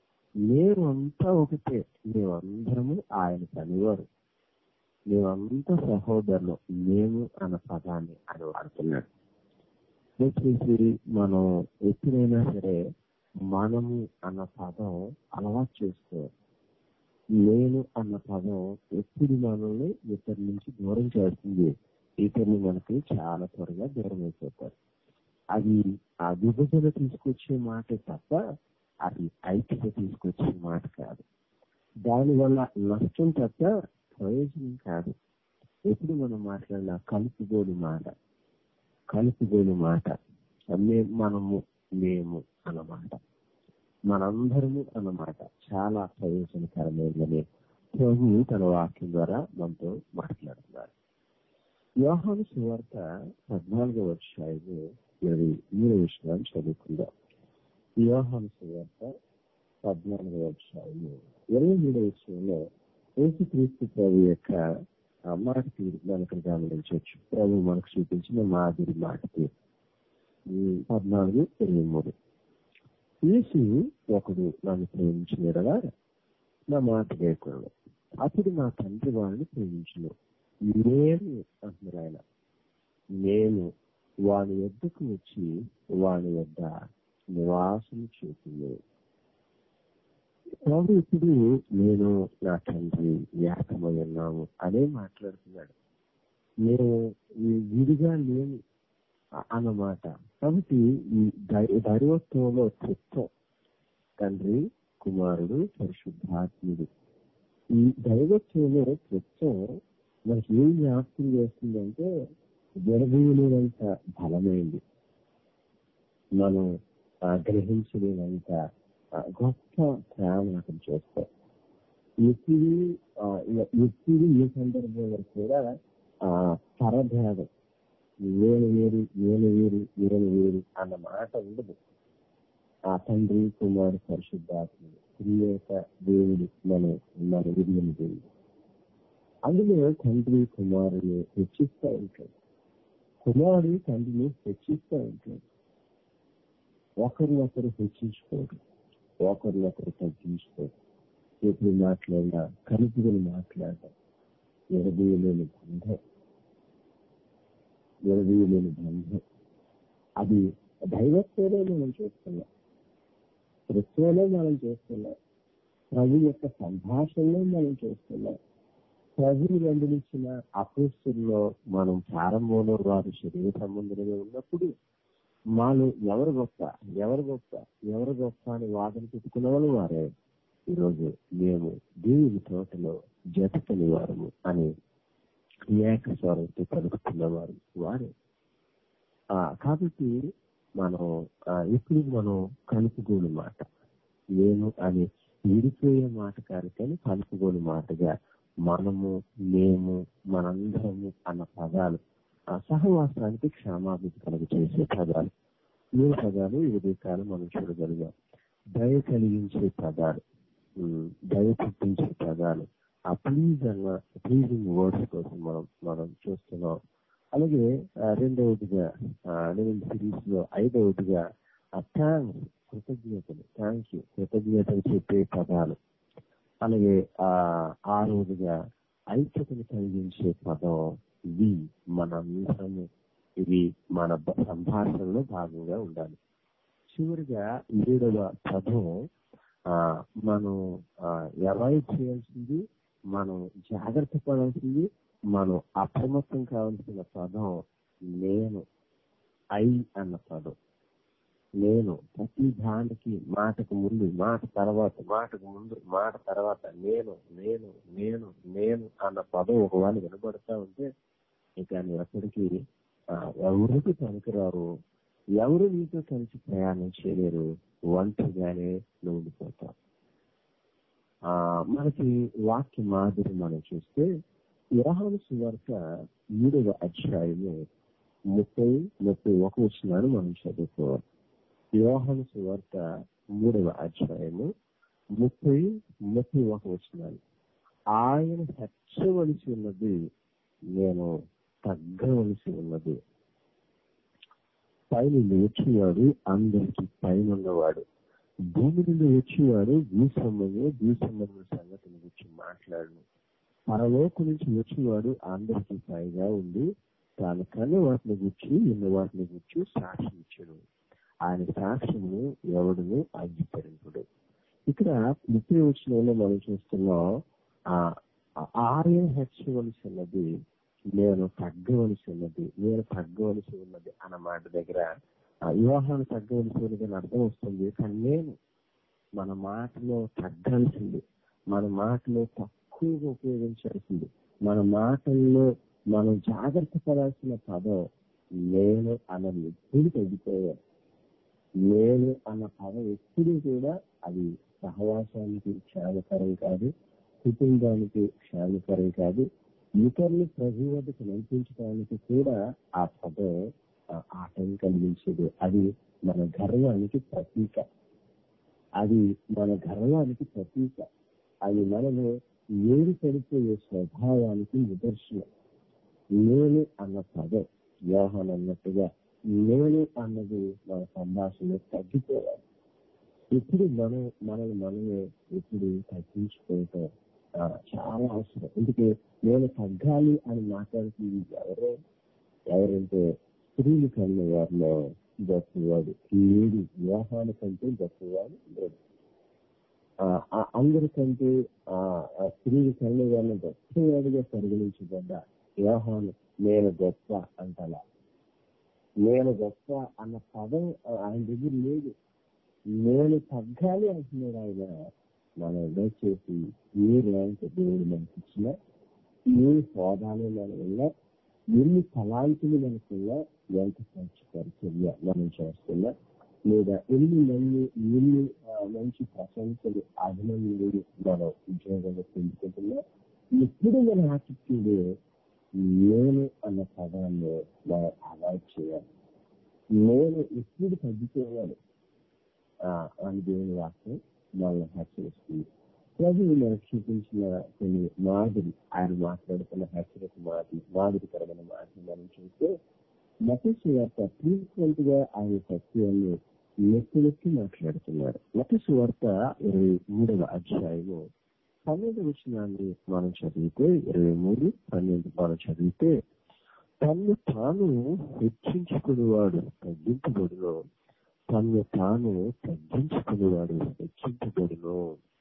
మేమంతా ఒకటే మేమందరము ఆయన పనివారు మేమంతా సహోదరులు మేము అన్న పదాన్ని ఆయన వాడుతున్నాడు వచ్చేసి మనం ఎప్పుడైనా సరే మనము అన్న పదం అలవాటు చేసుకోవాలి నేను అన్న పదం ఎప్పుడు మనల్ని ఇతరుల నుంచి దూరం చేస్తుంది ఇతరులు మనకి చాలా త్వరగా దూరం అయిపోతారు అది ఆ విభజన తీసుకొచ్చే మాట తప్ప అది ఐక్యత తీసుకొచ్చే మాట కాదు దానివల్ల నష్టం తప్ప ప్రయోజనం కాదు ఎప్పుడు మనం మాట్లాడిన కలుపుగోలు మాట కలుపుగోలు మాట మే- మనము మేము అన్నమాట మనందరము అన్నమాట చాలా ప్రయోజనకరమైనదని ప్రభు తన వాక్యం ద్వారా మనతో మాట్లాడుతున్నారు యోహాను సువార్త పద్నాలుగో అధ్యాయము ఇరవై మూడో విషయాన్ని చదువుకుందాం యోహాను సువార్త పద్నాలుగో అధ్యాయము ఇరవై మూడో విషయంలో యేసుక్రీస్తు ప్రభు యొక్క ఆ మాట తీరు మనకు గమనించవచ్చు ప్రభు మనకు చూపించిన మాదిరి మాట తీరు ఈ పద్నాలుగు ఇరవై మూడు యేసు ఒకడు నన్ను ప్రేమించినడగా నా మాట లేకుండా అప్పుడు నా తండ్రి వాడిని ప్రేమించును నేను అంటున్నారు ఆయన నేను వాని వద్దకు వచ్చి వాని వద్ద నివాసం చూపింది ప్రభు ఇప్పుడు నేను నా తండ్రి ఏకమై ఉన్నాము అనే మాట్లాడుతున్నాడు నేను ఈ విడిగా లేను అ- అన్నమాట కాబట్టి ఈ దై- దైవత్వంలో తృత్వం తండ్రి కుమారుడు పరిశుద్ధాత్ముడు ఈ దైవత్వంలో తృత్వం మనకి ఏం జ్ఞాపకం చేస్తుందంటే విడదీయలేనంత బలమైంది మనం ఆ, గ్రహించలేనంత ఆ, గొప్ప ప్రేమ అతను చూస్తాం ఎప్పుడు ఆ, ఎప్పుడు ఏ సందర్భంలో కూడా ఆ పరభేదం నేను వేరు నేను వేరు నేను వేరు అన్న మాట ఉండదు ఆ తండ్రి కుమారు పరిశుద్ధాత్ముడు క్రియేక దేవుడు మన మన విధిని దేవుడు అందులో తండ్రి కుమారుని హెచ్చిస్తూ ఉంటాడు కుమారుడు తండ్రిని హెచ్చిస్తూ ఉంటాడు ఒకరినొకరు హెచ్చించుకోరు ఒకరినొకరు తగ్గించుకోరు ఎప్పుడు మాట్లాడినా కలుపుకొని మాట్లాడటం ఎడదీయలేని బంధం ఎడదీయలేని బంధం అది దైవత్వమే మనం చూస్తున్నాం క్రిస్తువనే మనం చూస్తున్నాం ప్రభు యొక్క సంభాషణలో మనం చూస్తున్నాం ప్రభుని వెంబడించిన అపోస్తుల్లో మనం ప్రారంభంలో వారి శరీర సంబంధంగా ఉన్నప్పుడు మాలో ఎవరు గొప్ప ఎవరు గొప్ప ఎవరు గొప్ప అని వాదన పెట్టుకున్న వాళ్ళు వారే ఈరోజు మేము దేవుని తోటలో జతకని వారము అని ఏక స్వరంతో పలుకుతున్నవారు వారే ఆ, కాబట్టి మనం ఆ, ఇప్పుడు మనం కలుపుగోలు మాట నేను అని విడిపోయే మాట కాదు కానీ కలుపుగోలు మాటగా మనము మేము మనందరము అన్న పదాలు ఆ సహవాసానికి క్షేమాభివృద్ధి కలుగ చేసే పదాలు మూడు పదాలు ఈ ఉదయకాలం మనం చూడగలిగాం దయ కలిగించే పదాలు ఉమ్, దయ పుట్టించే పదాలు ఆ ప్లీజ్ అన్న ప్లీజింగ్ వర్డ్స్ కోసం మనం మనం చూస్తున్నాం అలాగే ఆ, రెండవదిగా లెవెన్ సిరీస్ లో ఐదవదిగా ఆ థ్యాంక్స్ కృతజ్ఞతలు థ్యాంక్ యూ కృతజ్ఞతలు చెప్పే పదాలు అలాగే ఆ ఆరోజుగా ఐక్యతను కలిగించే పదం ఇవి మనందరము ఇవి మన బ- సంభాషణలో భాగంగా ఉండాలి చివరిగా ఏడవ పదం ఆ, మనం అవాయిడ్ చేయాల్సింది మనం జాగ్రత్త పడాల్సింది మనం అప్రమత్తం కావాల్సిన పదం నేను ఐ అన్న పదం నేను ప్రతి దానికి మాటకు ముందు మాట తర్వాత మాటకు ముందు మాట తర్వాత నేను నేను నేను నేను అన్న పదం ఒకవేళ వినబడతా ఉంటే ఇక నువ్వు ఎప్పటికీ ఆ, ఎవరికి పనికిరారు ఎవరు నీతో కలిసి ప్రయాణం చేయలేరు ఒంటరిగానే నువ్వు ఉండిపోతావు ఆ మనకి వాక్య మాదిరి మనం చూస్తే యోహాను సువార్త మూడవ అధ్యాయము ముప్పై ముప్పై ఒక వచ్చినాను మనం చదువుకోవాలి యోహాను సువార్త మూడవ అధ్యాయము ముప్పై ముప్పై ఒక వచ్చినాను ఆయన హెచ్చవలసి ఉన్నది నేను తగ్గవలసి ఉన్నది పైన వచ్చేవాడు అందరికి పైన ఉన్నవాడు భూమి నుండి వచ్చేవాడు భూ సంబంధం భూ సంబంధం సంగతుల గురించి మాట్లాడు పరలోకు నుంచి వచ్చేవాడు అందరికి పైగా ఉండి తాను కన్న వాటిని గురించి ఇన్న వాటిని గురించి సాక్షి ఇచ్చాడు ఆయన సాక్ష్యము ఎవడును అంగీకరింపుడు ఇక్కడ ముప్పై వచ్చిన మనం చూస్తున్నాం ఆ ఆ- ఆయన హెచ్చవలసి ఉన్నది నేను తగ్గవలసి ఉన్నది నేను తగ్గవలసి ఉన్నది అన్న మాట దగ్గర ఆ వివాహాన్ని తగ్గవలసి ఉన్నది అని అర్థం వస్తుంది కానీ నేను మన మాటలో తగ్గాల్సింది మన మాటలో తక్కువగా ఉపయోగించాల్సింది మన మాటల్లో మనం జాగ్రత్త పడాల్సిన పదం నేను అన్నది ఎప్పుడు తగ్గిపోయాను నేను అన్న పదం ఎప్పుడు కూడా అది సహవాసానికి క్షేమకరం కాదు కుటుంబానికి క్షేమకరం కాదు ఇతరులు ప్రభు వద్దకు నడిపించడానికి కూడా ఆ పదం ఆ, ఆటం కలిగించేది అది మన గర్వానికి ప్రతీక అది మన గర్వానికి ప్రతీక అది మనలో ఏడు పడిపోయే స్వభావానికి నిదర్శనం నేను అన్న పదం వ్యవహాన్ అన్నట్టుగా నేను అన్నది మన సంభాషణలో తగ్గిపోవాలి ఇప్పుడు మనం మనల్ని మనమే ఇప్పుడు తగ్గించుకోవటం ఆ, చాలా అవసరం ఎందుకే నేను తగ్గాలి అని మాట్లాడుతుంది ఎవరో ఎవరంటే స్త్రీలు కన్న వారిలో గొప్పవాడు లేడు వివాహాల కంటే గొప్పవాడు లేడు ఆ, ఆ అందరికంటే ఆ ఆ స్త్రీలు కన్న వారిని గొప్పవాడిగా పరిగణించబడ్డ వివాహాలు నేను గొప్ప అంటలా నేను గొప్ప అన్న పదం ఆయన దగ్గర లేదు నేను తగ్గాలి అంటున్నాడు ఆయన మనం దయచేసి ఏ ర్యాంక్ దేవుడు మనకి ఇచ్చినా ఏ హోదాలు మన వల్ల ఎన్ని తలాంతులు మనకున్నా ఎంత మంచి పరిచర్య మనం చేస్తున్నా లేదా ఎన్ని మంది ఎన్ని ఆ, మంచి ప్రశంసలు అభినందనలు మనం ఉద్యోగంలో పొందుకుంటున్నా ఎప్పుడు మన యాటిట్యూడ్ నేను అన్న పదాన్ని మనం అవాయిడ్ చేయాలి నేను ఎప్పుడు తగ్గిపోవాలి ఆ, అని దేవుని వాక్యం మనల్ని హెచ్చరిస్తుంది ప్రభు మనకు చూపించిన కొన్ని మాదిరి ఆయన మాట్లాడుతున్న హెచ్చరిక మాదిరి మాదిరికరమైన మాదిరి మనం చూస్తే మతసు వార్త ఫ్రీక్వెంట్ గా ఆయన సత్యాన్ని నొక్కి నొక్కి మాట్లాడుతున్నారు మతసు వార్త ఇరవై మూడవ అధ్యాయము పన్నెండు విషయాన్ని మనం చదివితే ఇరవై మూడు పన్నెండు మనం చదివితే తన్ను తాను హెచ్చించుకునేవాడు తగ్గించబడును తన్ను తాను తగ్గించుకునేవాడు హెచ్చించబడును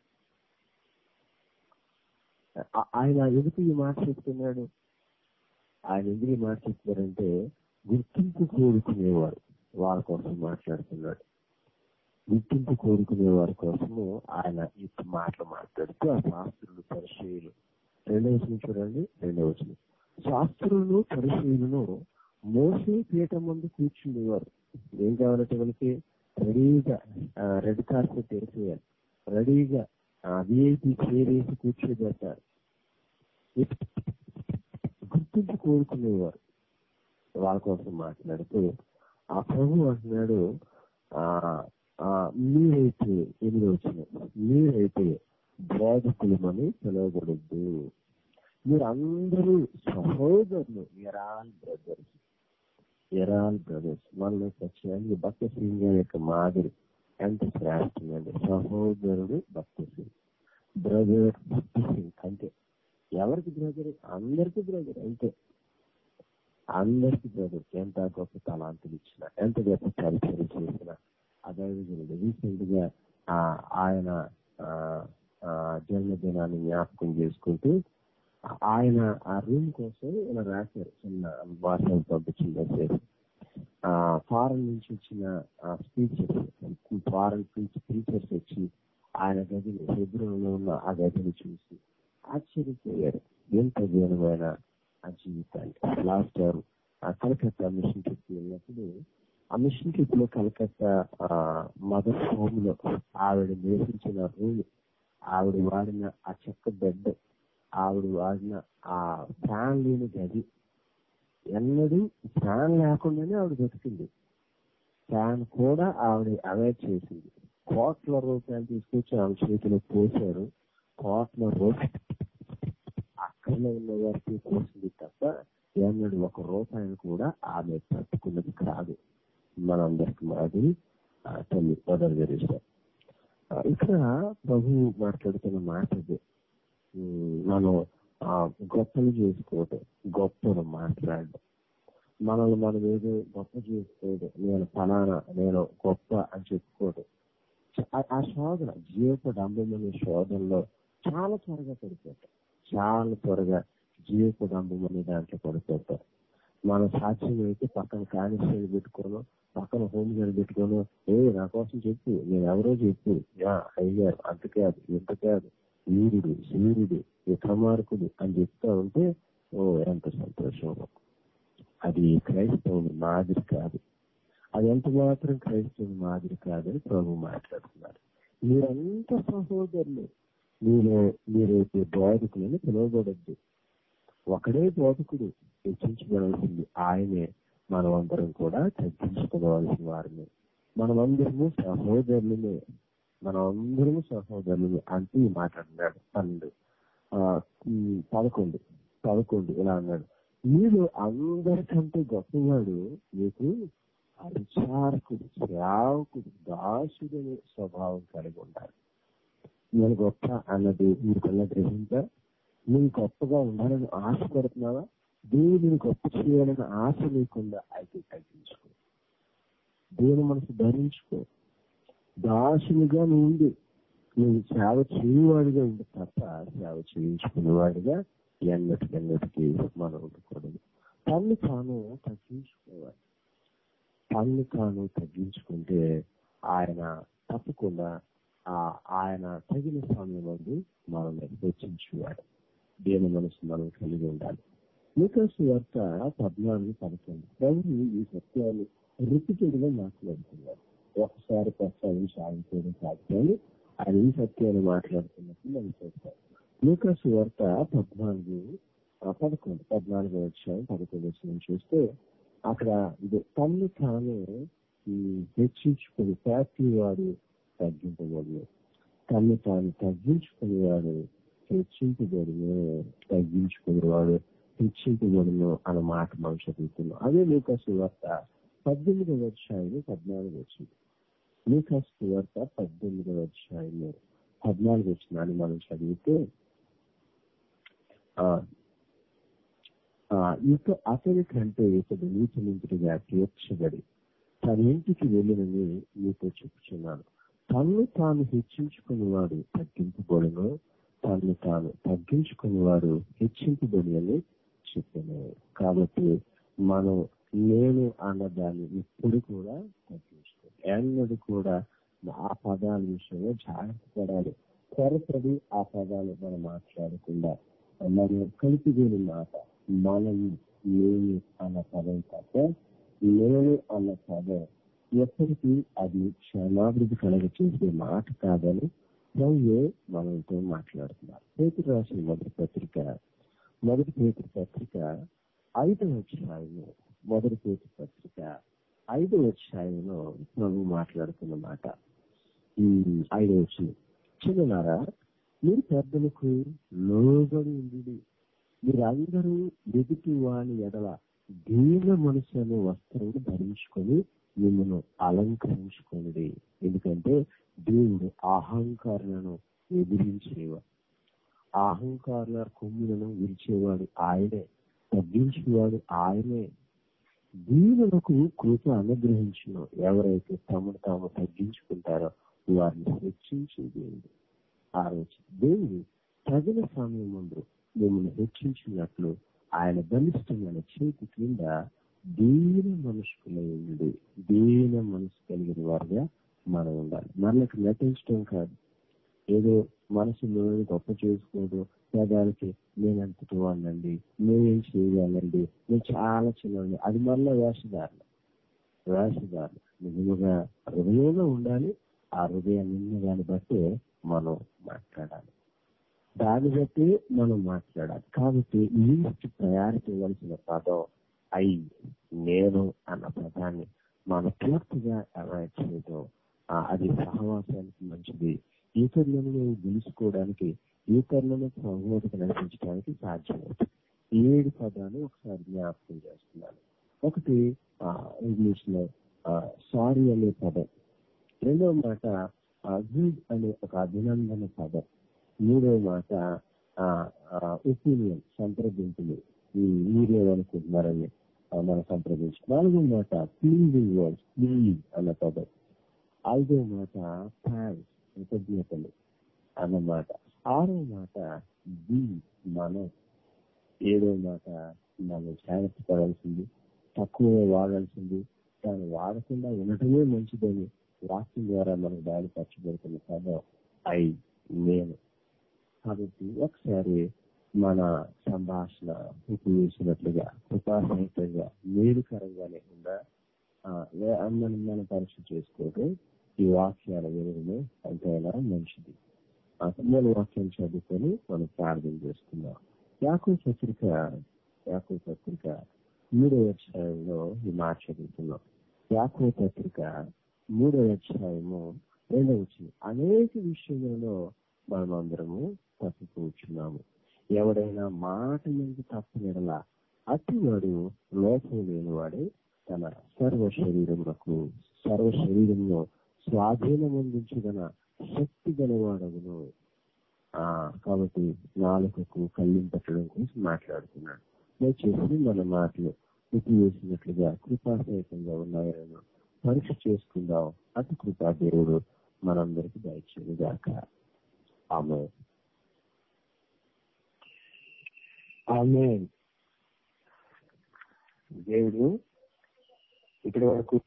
ఆ- ఆయన ఎందుకు ఈ మాట చెప్తున్నాడు ఆయన ఎందుకు ఈ మాట చెప్తున్నారంటే గుర్తింపు కోరుకునేవారు వాళ్ళ కోసం మాట్లాడుతున్నాడు గుర్తింపు కోరుకునే వారి కోసము ఆయన ఈ మాటలు మాట్లాడుతూ ఆ శాస్త్రులు పరిచయులు రెండవ వచనం చూడండి రెండవ వచనం శాస్త్రులను పరిచయులను మోసే పీఠ ముందు కూర్చుండేవారు ఏం కావాలంటే వాళ్ళకి రెడీగా రెడ్ కార్పెట్ తెరిచేయాలి రెడీగా విఐపి చేరేసి కూర్చోబెట్టారు గుర్తింపు కోరుకునేవారు వాళ్ళ కోసం మాట్లాడుతూ ఆ ప్రభు అంటున్నాడు ఆ ఆ మీరైతే ఎనిమిది వచ్చిన మీరైతే బోధకులమని పిలువబడద్దు మీరు అందరూ సహోదరులు ఎరాల్ బ్రదర్స్ ఎరాల్ బ్రదర్స్ మనలో సత్యాన్ని భక్త సింగ్ యొక్క మాదిరి ఎంత శ్రేష్టమండి సహోదరుడు భక్త సింగ్ బ్రదర్ భక్త సింగ్ అంతే ఎవరికి బ్రదర్ అందరికి బ్రదర్ అంతే అందరికి బ్రదర్ ఎంత గొప్ప తలాంతులు ఇచ్చిన ఎంత గొప్ప పరిచయం చేసిన అదైవిధంగా రీసెంట్ గా ఆ, ఆయన ఆ, ఆ, జన్మదినాన్ని జ్ఞాపకం చేసుకుంటూ ఆయన ఆ రూమ్ కోసం ఇలా రాశారు చిన్న వాట్సాప్ పంపించిన మెసేజ్ ఫారెన్ నుంచి వచ్చిన స్పీచర్స్ ఫారెన్ టీచర్స్ వచ్చి ఆయన గదిని హెబ్రోన్లో ఉన్న ఆ గదిని చూసి ఆశ్చర్యపోయారు ఎంత ఘనమైన ఆ జీవితాన్ని లాస్ట్ ఇయర్ ఆ కలకత్తా మిషన్ ట్రిప్ వెళ్ళినప్పుడు ఆ మిషన్ ట్రిప్ లో కలకత్తా మదర్ హోమ్ లో ఆవిడ నివసించిన రూమ్ ఆవిడ వాడిన ఆ చెక్క బెడ్ ఆవిడ వాడిన ఆ ఫ్యాన్ లేని గది ఎన్నడూ ఫ్యాన్ లేకుండానే ఆవిడ బతికింది ఫ్యాన్ కూడా ఆవిడ అవాయిడ్ చేసింది కోట్ల రూపాయలు తీసుకొచ్చి ఆవిడ చేతిలో పోసారు కోట్ల రూపాయలు అక్కడలో ఉన్న వారికి పోసింది తప్ప ఎన్నడూ ఒక రూపాయలు కూడా ఆమె తట్టుకున్నది కాదు మనందరికి మాది ఆ, తల్లి మదర్ తెరీసా ఆ, ఇక్కడ ప్రభు మాట్లాడుతున్న మాట ఇది ఉమ్, మనం ఆ, గొప్పలు చేసుకోవటం గొప్పలు మాట్లాడడం మనల్ని మనం ఏదో గొప్ప చేసుకోవడం నేను ఫలానా నేను గొప్ప అని చెప్పుకోవడం ఆ- ఆ శోధన జీవపడంబమైన శోధనలో చాలా త్వరగా పడిపోతాం చాలా త్వరగా జీవపడంబం అనే దాంట్లో పడిపోతాం మన సాధ్యమైతే పక్కన కానిస్టేబుల్ పెట్టుకోను పక్కన హోమ్ గార్డ్ పెట్టుకోను ఏ నా కోసం చెప్పు నేను ఎవరో చెప్పు యా అయ్యారు అంత కాదు ఇంత కాదు వీరుడు సూర్యుడు విక్రమార్కుడు అని చెప్తా ఉంటే ఓ ఎంత సంతోషం అది క్రైస్తవుని మాదిరి కాదు అది ఎంత మాత్రం క్రైస్తవుని మాదిరి కాదని ప్రభు మాట్లాడుతున్నారు మీరంతా సహోదరులు మీరు మీరైతే బోధకులని పిలువబడద్దు ఒకడే బోధకుడు హెచ్చించబడాల్సింది ఆయనే మనమందరం కూడా తగ్గించుకోవాల్సిన వారిని మనమందరము సహోదరులమే మనమందరము సహోదరులమే అంటూ ఈ మాట అన్నాడు పన్నెండు ఆ, ఉమ్, పదకొండు పదకొండు ఇలా అన్నాడు మీరు అందరికంటే గొప్పవాడు మీకు పరిచారకుడు సేవకుడు దాసుడు అనే స్వభావం కలిగి ఉండాలి నేను గొప్ప అన్నది మీకున్న గ్రహించ నువ్వు గొప్పగా ఉండాలని ఆశపడుతున్నావా దేవుడిని గొప్ప చేయాలని ఆశ లేకుండా అయితే తగ్గించుకో దేవుని మనసు ధరించుకో దాసునిగా నువ్వు ఉండి నువ్వు సేవ చేయువాడిగా ఉండి తప్ప సేవ చేయించుకునేవాడిగా ఎన్నటికి ఎన్నటికి మనం ఉండకూడదు తల్లి తాను తగ్గించుకోవాలి తల్లి తాను తగ్గించుకుంటే ఆయన తప్పకుండా ఆ ఆయన తగిన సమయం మనల్ని హెచ్చించేవాడు దేని మనసు మనం కలిగి ఉండాలి లూకాసు వార్త పద్నాలుగు పదకొండు ప్రభు ఈ సత్యాన్ని రిపిటెడ్గా మాట్లాడుతున్నారు ఒకసారి ప్రస్తావించి ఆగిపోవడం కాదు కానీ ఆయన ఈ సత్యాన్ని మాట్లాడుతున్నప్పుడు మనం చూస్తాం లూకాసు వార్త పద్నాలుగు ఆ, పదకొండు పద్నాలుగు వచ్చాయి పదకొండు వచ్చిన చూస్తే అక్కడ ఇది తల్లి తాను ఈ హెచ్చించుకుని ఫ్యాక్టరీ వాడు తగ్గింపబడి తల్లి తాను తగ్గించుకునేవాడు హెచ్చింపబడిను తగ్గించుకునేవాడు హెచ్చింపబడును అన్న మాట మనం చదువుతున్నాం అదే లూకాసు వార్త పద్దెనిమిదవ అధ్యాయులు పద్నాలుగు వచ్చింది లూకాసు వార్త పద్దెనిమిదవ అధ్యాయులు పద్నాలుగు వచ్చినాన్ని మనం చదివితే ఆ ఆ, ఇక అతని కంటే ఇతడు నీతిమంతుడిగా తీర్చబడి తన ఇంటికి వెళ్ళినని మీతో చెప్పుచున్నాను తన్ను తాను హెచ్చించుకునేవాడు తగ్గింపబడును తన్ను తాను తగ్గించుకునేవాడు హెచ్చింపబడి అని చెప్పాను కాబట్టి మనం నేను అన్నదాన్ని ఇప్పుడు కూడా తగ్గించుకో ఎన్నడూ కూడా ఆ పదాల విషయంలో జాగ్రత్త పడాలి త్వరపడి ఆ పదాలు మనం మాట్లాడకుండా మనం కలిపిదేని మాట మనం నేను అన్న పదం తప్ప నేను అన్న పదం ఎప్పటికీ అది క్షమాభివృద్ధి కలగ చేసే మాట కాదని ప్రభువే మనతో మాట్లాడుతున్నారు పేతురు రాసిన మొదటి పత్రిక మొదటి పేతురు పత్రిక ఐదవ అధ్యాయము మొదటి పేతురు పత్రిక ఐదవ అధ్యాయంలో ప్రభు మాట్లాడుతున్న మాట ఈ ఐదవ వచ్చిన చిన్ననారా మీరు పెద్దలకు లోబడి ఉండి మీరందరూ ఎదుటి వాని ఎడల దీన మనసు అనే వస్త్రం ధరించుకొని మిమ్మల్ని అలంకరించుకోండి ఎందుకంటే దేవుడు అహంకారులను ఎదిరించేవాడు ఆ అహంకారుల కొమ్ములను విరిచేవాడు ఆయనే తగ్గించేవాడు ఆయనే దీనులకు కృప అనుగ్రహించిన ఎవరైతే తమను తాము తగ్గించుకుంటారో వారిని హెచ్చించే దేవుడు ఆ రోజు దేవుడు తగిన సమయం ముందు మిమ్మల్ని హెచ్చించినట్లు ఆయన బలిష్టమైన చేతి కింద దీన మనుషులై ఉండి దీన మనసు కలిగిన వారుగా మనం ఉండాలి మనకు నటించడం కాదు ఏదో మనసులో గొప్ప చేసుకోవడం పేదాలకి నేను అంతటి వాడినండి నేనేం చేయగలండి నేను చాలా చిన్నవాడిని అది మళ్ళీ వేషధారణ వేషధారణ నిజముగా హృదయంలో ఉండాలి ఆ హృదయం నిన్నదాన్ని బట్టే మనం మాట్లాడాలి దాన్ని బట్టి మనం మాట్లాడాలి కాబట్టి లీస్ట్ ప్రయారిటీ ఇవ్వాల్సిన పదం ఐ నేను అన్న పదాన్ని మన పూర్తిగా అవాయిడ్ చేయడం ఆ, అది సహవాసానికి మంచిది ఇతరులను గెలుచుకోవడానికి ఇతరులను సహోదరికి నడిపించడానికి సాధ్యమవుతుంది ఈ ఏడు పదాలు ఒకసారి జ్ఞాపకం చేస్తున్నాను ఒకటి ఇంగ్లీష్ లో సారీ అనే పదం రెండవ మాట గుడ్ అనే ఒక అభినందన పదం మూడవ మాట ఒపీనియన్ సంప్రదింపులు ఈ మీరేమనుకుంటున్నారని ఆ, మనం సంప్రదించు నాలుగో మాట ప్లీజింగ్ వర్డ్స్ ప్లీజ్ అన్న పదం ఐదో మాట థ్యాంక్స్ కృతజ్ఞతలు అన్నమాట ఆరో మాట బి మనం ఏడో మాట మనం జాగ్రత్త పడాల్సింది తక్కువ వాడాల్సింది దాన్ని వాడకుండా ఉండటమే మంచిదని వాక్యం ద్వారా మనకు బయలుపరచబడుతున్న పదం ఐ నేను కాబట్టి ఒకసారి మన సంభాషణ ఉపయోగించినట్లుగా కృపాసహితంగా మేలుకరంగా లేకుండా ఆ, లే- మనం మనం పరీక్ష చేసుకోవడం ఈ వాక్యాల వినడమే ఎంతైనా మంచిది ఆ మూల వాక్యం చదువుకొని మనం ప్రార్థన చేసుకుందాం యాకో పత్రిక యాకో పత్రిక మూడవ అధ్యాయంలో ఈ మాట చదువుతున్నాం యాకో పత్రిక మూడవ అధ్యాయము రెండవ వచ్చింది అనేక విషయములలో మనం అందరము తప్పిపోతున్నాము ఎవడైనా మాట ఎందుకు తప్పనిడల అతివాడు లోపం లేనివాడే తన సర్వ శరీరములకు సర్వ శరీరంలో స్వాధీనం అందించగల శక్తి గలవాడగును ఆ కాబట్టి నాలుకకు కళ్ళిం పెట్టడం గురించి మాట్లాడుతున్నాడు దయచేసి మన మాటలు ఉపయోగించినట్లుగా కృపాసహితంగా ఉన్నాయని పరీక్ష చేసుకుందాం అతి కృపా దేవుడు మనందరికి దయచేది గాక ఆమె ఆమె దేవుడు ఇప్పటి వరకు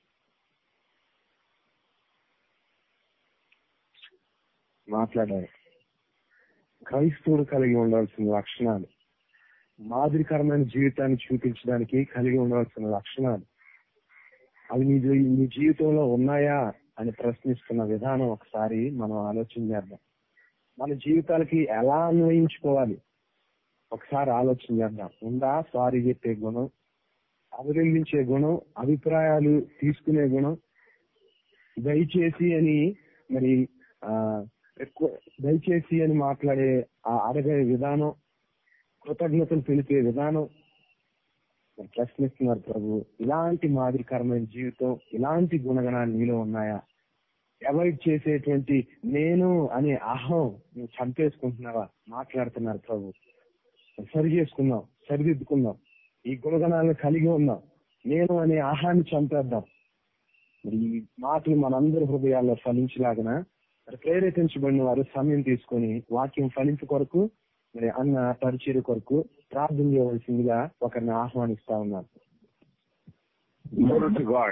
మాట్లాడారు క్రైస్తవుడు కలిగి ఉండాల్సిన లక్షణాలు మాదిరికరమైన జీవితాన్ని చూపించడానికి కలిగి ఉండాల్సిన లక్షణాలు అవి నీ జీ- నీ జీవితంలో ఉన్నాయా అని ప్రశ్నిస్తున్న విధానం ఒకసారి మనం ఆలోచన చేద్దాం మన జీవితాలకి ఎలా అన్వయించుకోవాలి ఒకసారి ఆలోచన చేద్దాం ఉందా సారీ చెప్పే గుణం అభినందించే గుణం అభిప్రాయాలు తీసుకునే గుణం దయచేసి అని మరి ఆ ఎక్కువ దయచేసి అని మాట్లాడే ఆ అడగే విధానం కృతజ్ఞతలు తెలిపే విధానం మరి ప్రశ్నిస్తున్నారు ప్రభు ఇలాంటి మాదిరికరమైన జీవితం ఇలాంటి గుణగణాలు నీలో ఉన్నాయా అవాయిడ్ చేసేటువంటి నేను అనే అహం నువ్వు చంపేసుకుంటున్నావా మాట్లాడుతున్నారు ప్రభు సరి చేసుకుందాం సరిదిద్దుకుందాం ఈ గుణగణాలను కలిగి ఉందాం నేను అనే ఆహాన్ని చంపేద్దాం మరి ఈ మాటలు మనందరి హృదయాల్లో ఫలించలాగన మరి ప్రేరేపించబడిన వారు సమయం తీసుకొని వాక్యం ఫలించ కొరకు మరి అన్న పరిచయ కొరకు ప్రార్థన చేయవలసిందిగా ఒకరిని ఆహ్వానిస్తా ఉన్నారు Glory to God.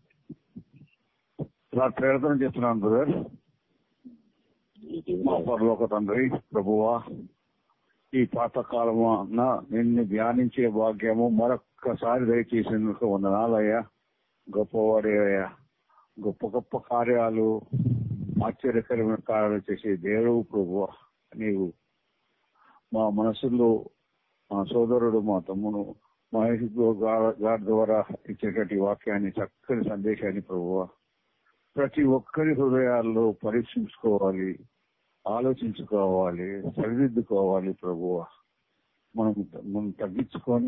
ఇలా ప్రార్థన చేస్తున్నాను బ్రదర్ మా పరలోక తండ్రి ప్రభువా ఈ పాత కాలమున నిన్ను ధ్యానించే భాగ్యము మరొక్కసారి దయచేసేందుకు వందనాలయ్యా గొప్పవాడయ్యా గొప్ప గొప్ప కార్యాలు ఆశ్చర్యకరమైన కార్యాలు చేసే దేవుడు ప్రభువా నీవు మా మనసులో మా సోదరుడు మా తమ్ముడు మహేష్ గా- గారి ద్వారా ఇచ్చేటటువంటి వాక్యాన్ని చక్కని సందేశాన్ని ప్రభువా ప్రతి ఒక్కరి హృదయాల్లో పరీక్షించుకోవాలి ఆలోచించుకోవాలి సరిదిద్దుకోవాలి ప్రభువా మనం మనం తగ్గించుకొని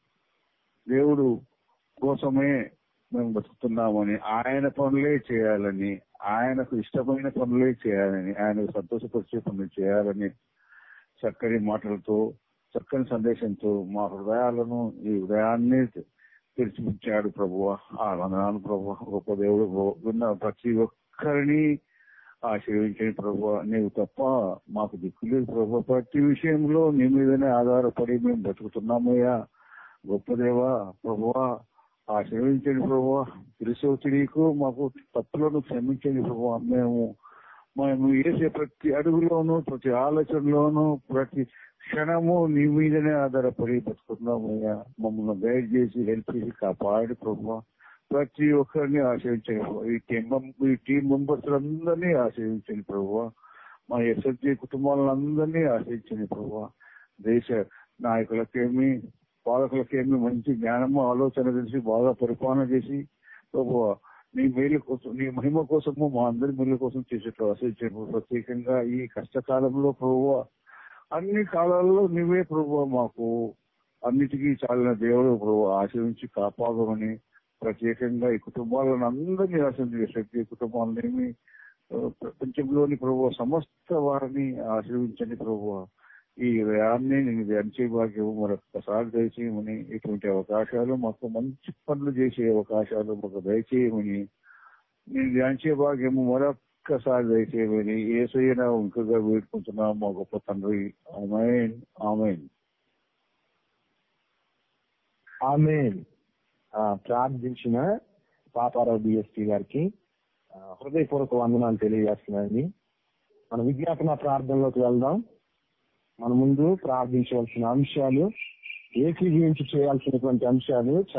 దేవుడు కోసమే మేము బతుకుతున్నామని ఆయన పనులే చేయాలని ఆయనకు ఇష్టమైన పనులే చేయాలని ఆయనకు సంతోషపరిచే పనులు చేయాలని చక్కని మాటలతో చక్కని సందేశంతో మా హృదయాలను ఈ హృదయాన్ని తెరిచిపుచ్చాడు ప్రభువ ఆ వందనాలు ప్రభు గొప్ప దేవుడు ప్రభు. విన్న ప్రతి ఒక్కరిని ఆశీర్వించండి ప్రభు నీవు తప్ప మాకు దిక్కు లేదు ప్రభు ప్రతి విషయంలో నీ మీదనే ఆధారపడి మేము బతుకుతున్నామయ్యా గొప్ప దేవా ప్రభువా ఆశీర్వించండి ప్రభు తెలుసు తెలియకు మాకు తప్పులను క్షమించండి ప్రభు మేము మేము వేసే ప్రతి అడుగులోనూ ప్రతి ఆలోచనలోనూ ప్రతి క్షణము నీ మీదనే ఆధారపడి బతుకుతున్నామయ్యా మమ్మల్ని గైడ్ చేసి హెల్ప్ చేసి కాపాడి ప్రభు ప్రతి ఒక్కరిని ఆశ్రయించండి ప్రభు. ఈ టీం మం- ఈ టీం మెంబర్స్ అందరినీ ఆశ్రయించండి ప్రభు మా ఎస్ఎస్జి కుటుంబాలందరినీ ఆశ్రయించండి ప్రభు దేశ నాయకులకేమి పాలకులకేమి మంచి జ్ఞానము ఆలోచన తెలిసి బాగా పరిపాలన చేసి ప్రభు నీ మేలు కోసం నీ మహిమ కోసము మా అందరి మేలు కోసం చేసేట్లు ఆశ్రయించండి ప్రత్యేకంగా ఈ కష్టకాలంలో ప్రభు అన్ని కాలాల్లో నువ్వే ప్రభు మాకు అన్నిటికీ చాలిన దేవుడు ప్రభు ఆశ్రయించి కాపాడమని ప్రత్యేకంగా ఈ కుటుంబాలను అందరినీ ఆశ్రయించి శక్తి కుటుంబాలనేమి ఆ, ప్రపంచంలోని ప్రభు సమస్త వారిని ఆశ్రయించండి ప్రభు ఈ వ్యయాన్ని నేను ధ్యానించే భాగ్యం మరొకసారి దయచేయమని ఇటువంటి అవకాశాలు మాకు మంచి పనులు చేసే అవకాశాలు మాకు దయచేయమని నేను ధ్యానించే భాగ్యము మరొక్కసారి దయచేయమని ఏసైనా ఇంకగా వేడుకుంటున్నాం మా గొప్ప తండ్రి ఆమెన్ ఆమెన్ ఆమె ప్రార్థించిన పాపారావు బిఎస్పీ గారికి ఆ, హృదయపూర్వక వందనాలు తెలియజేస్తున్నానండి మన విజ్ఞాపన ప్రార్థనలోకి వెళ్దాం మన ముందు ప్రార్థించవలసిన అంశాలు ఏకీభవించి చేయాల్సినటువంటి అంశాలు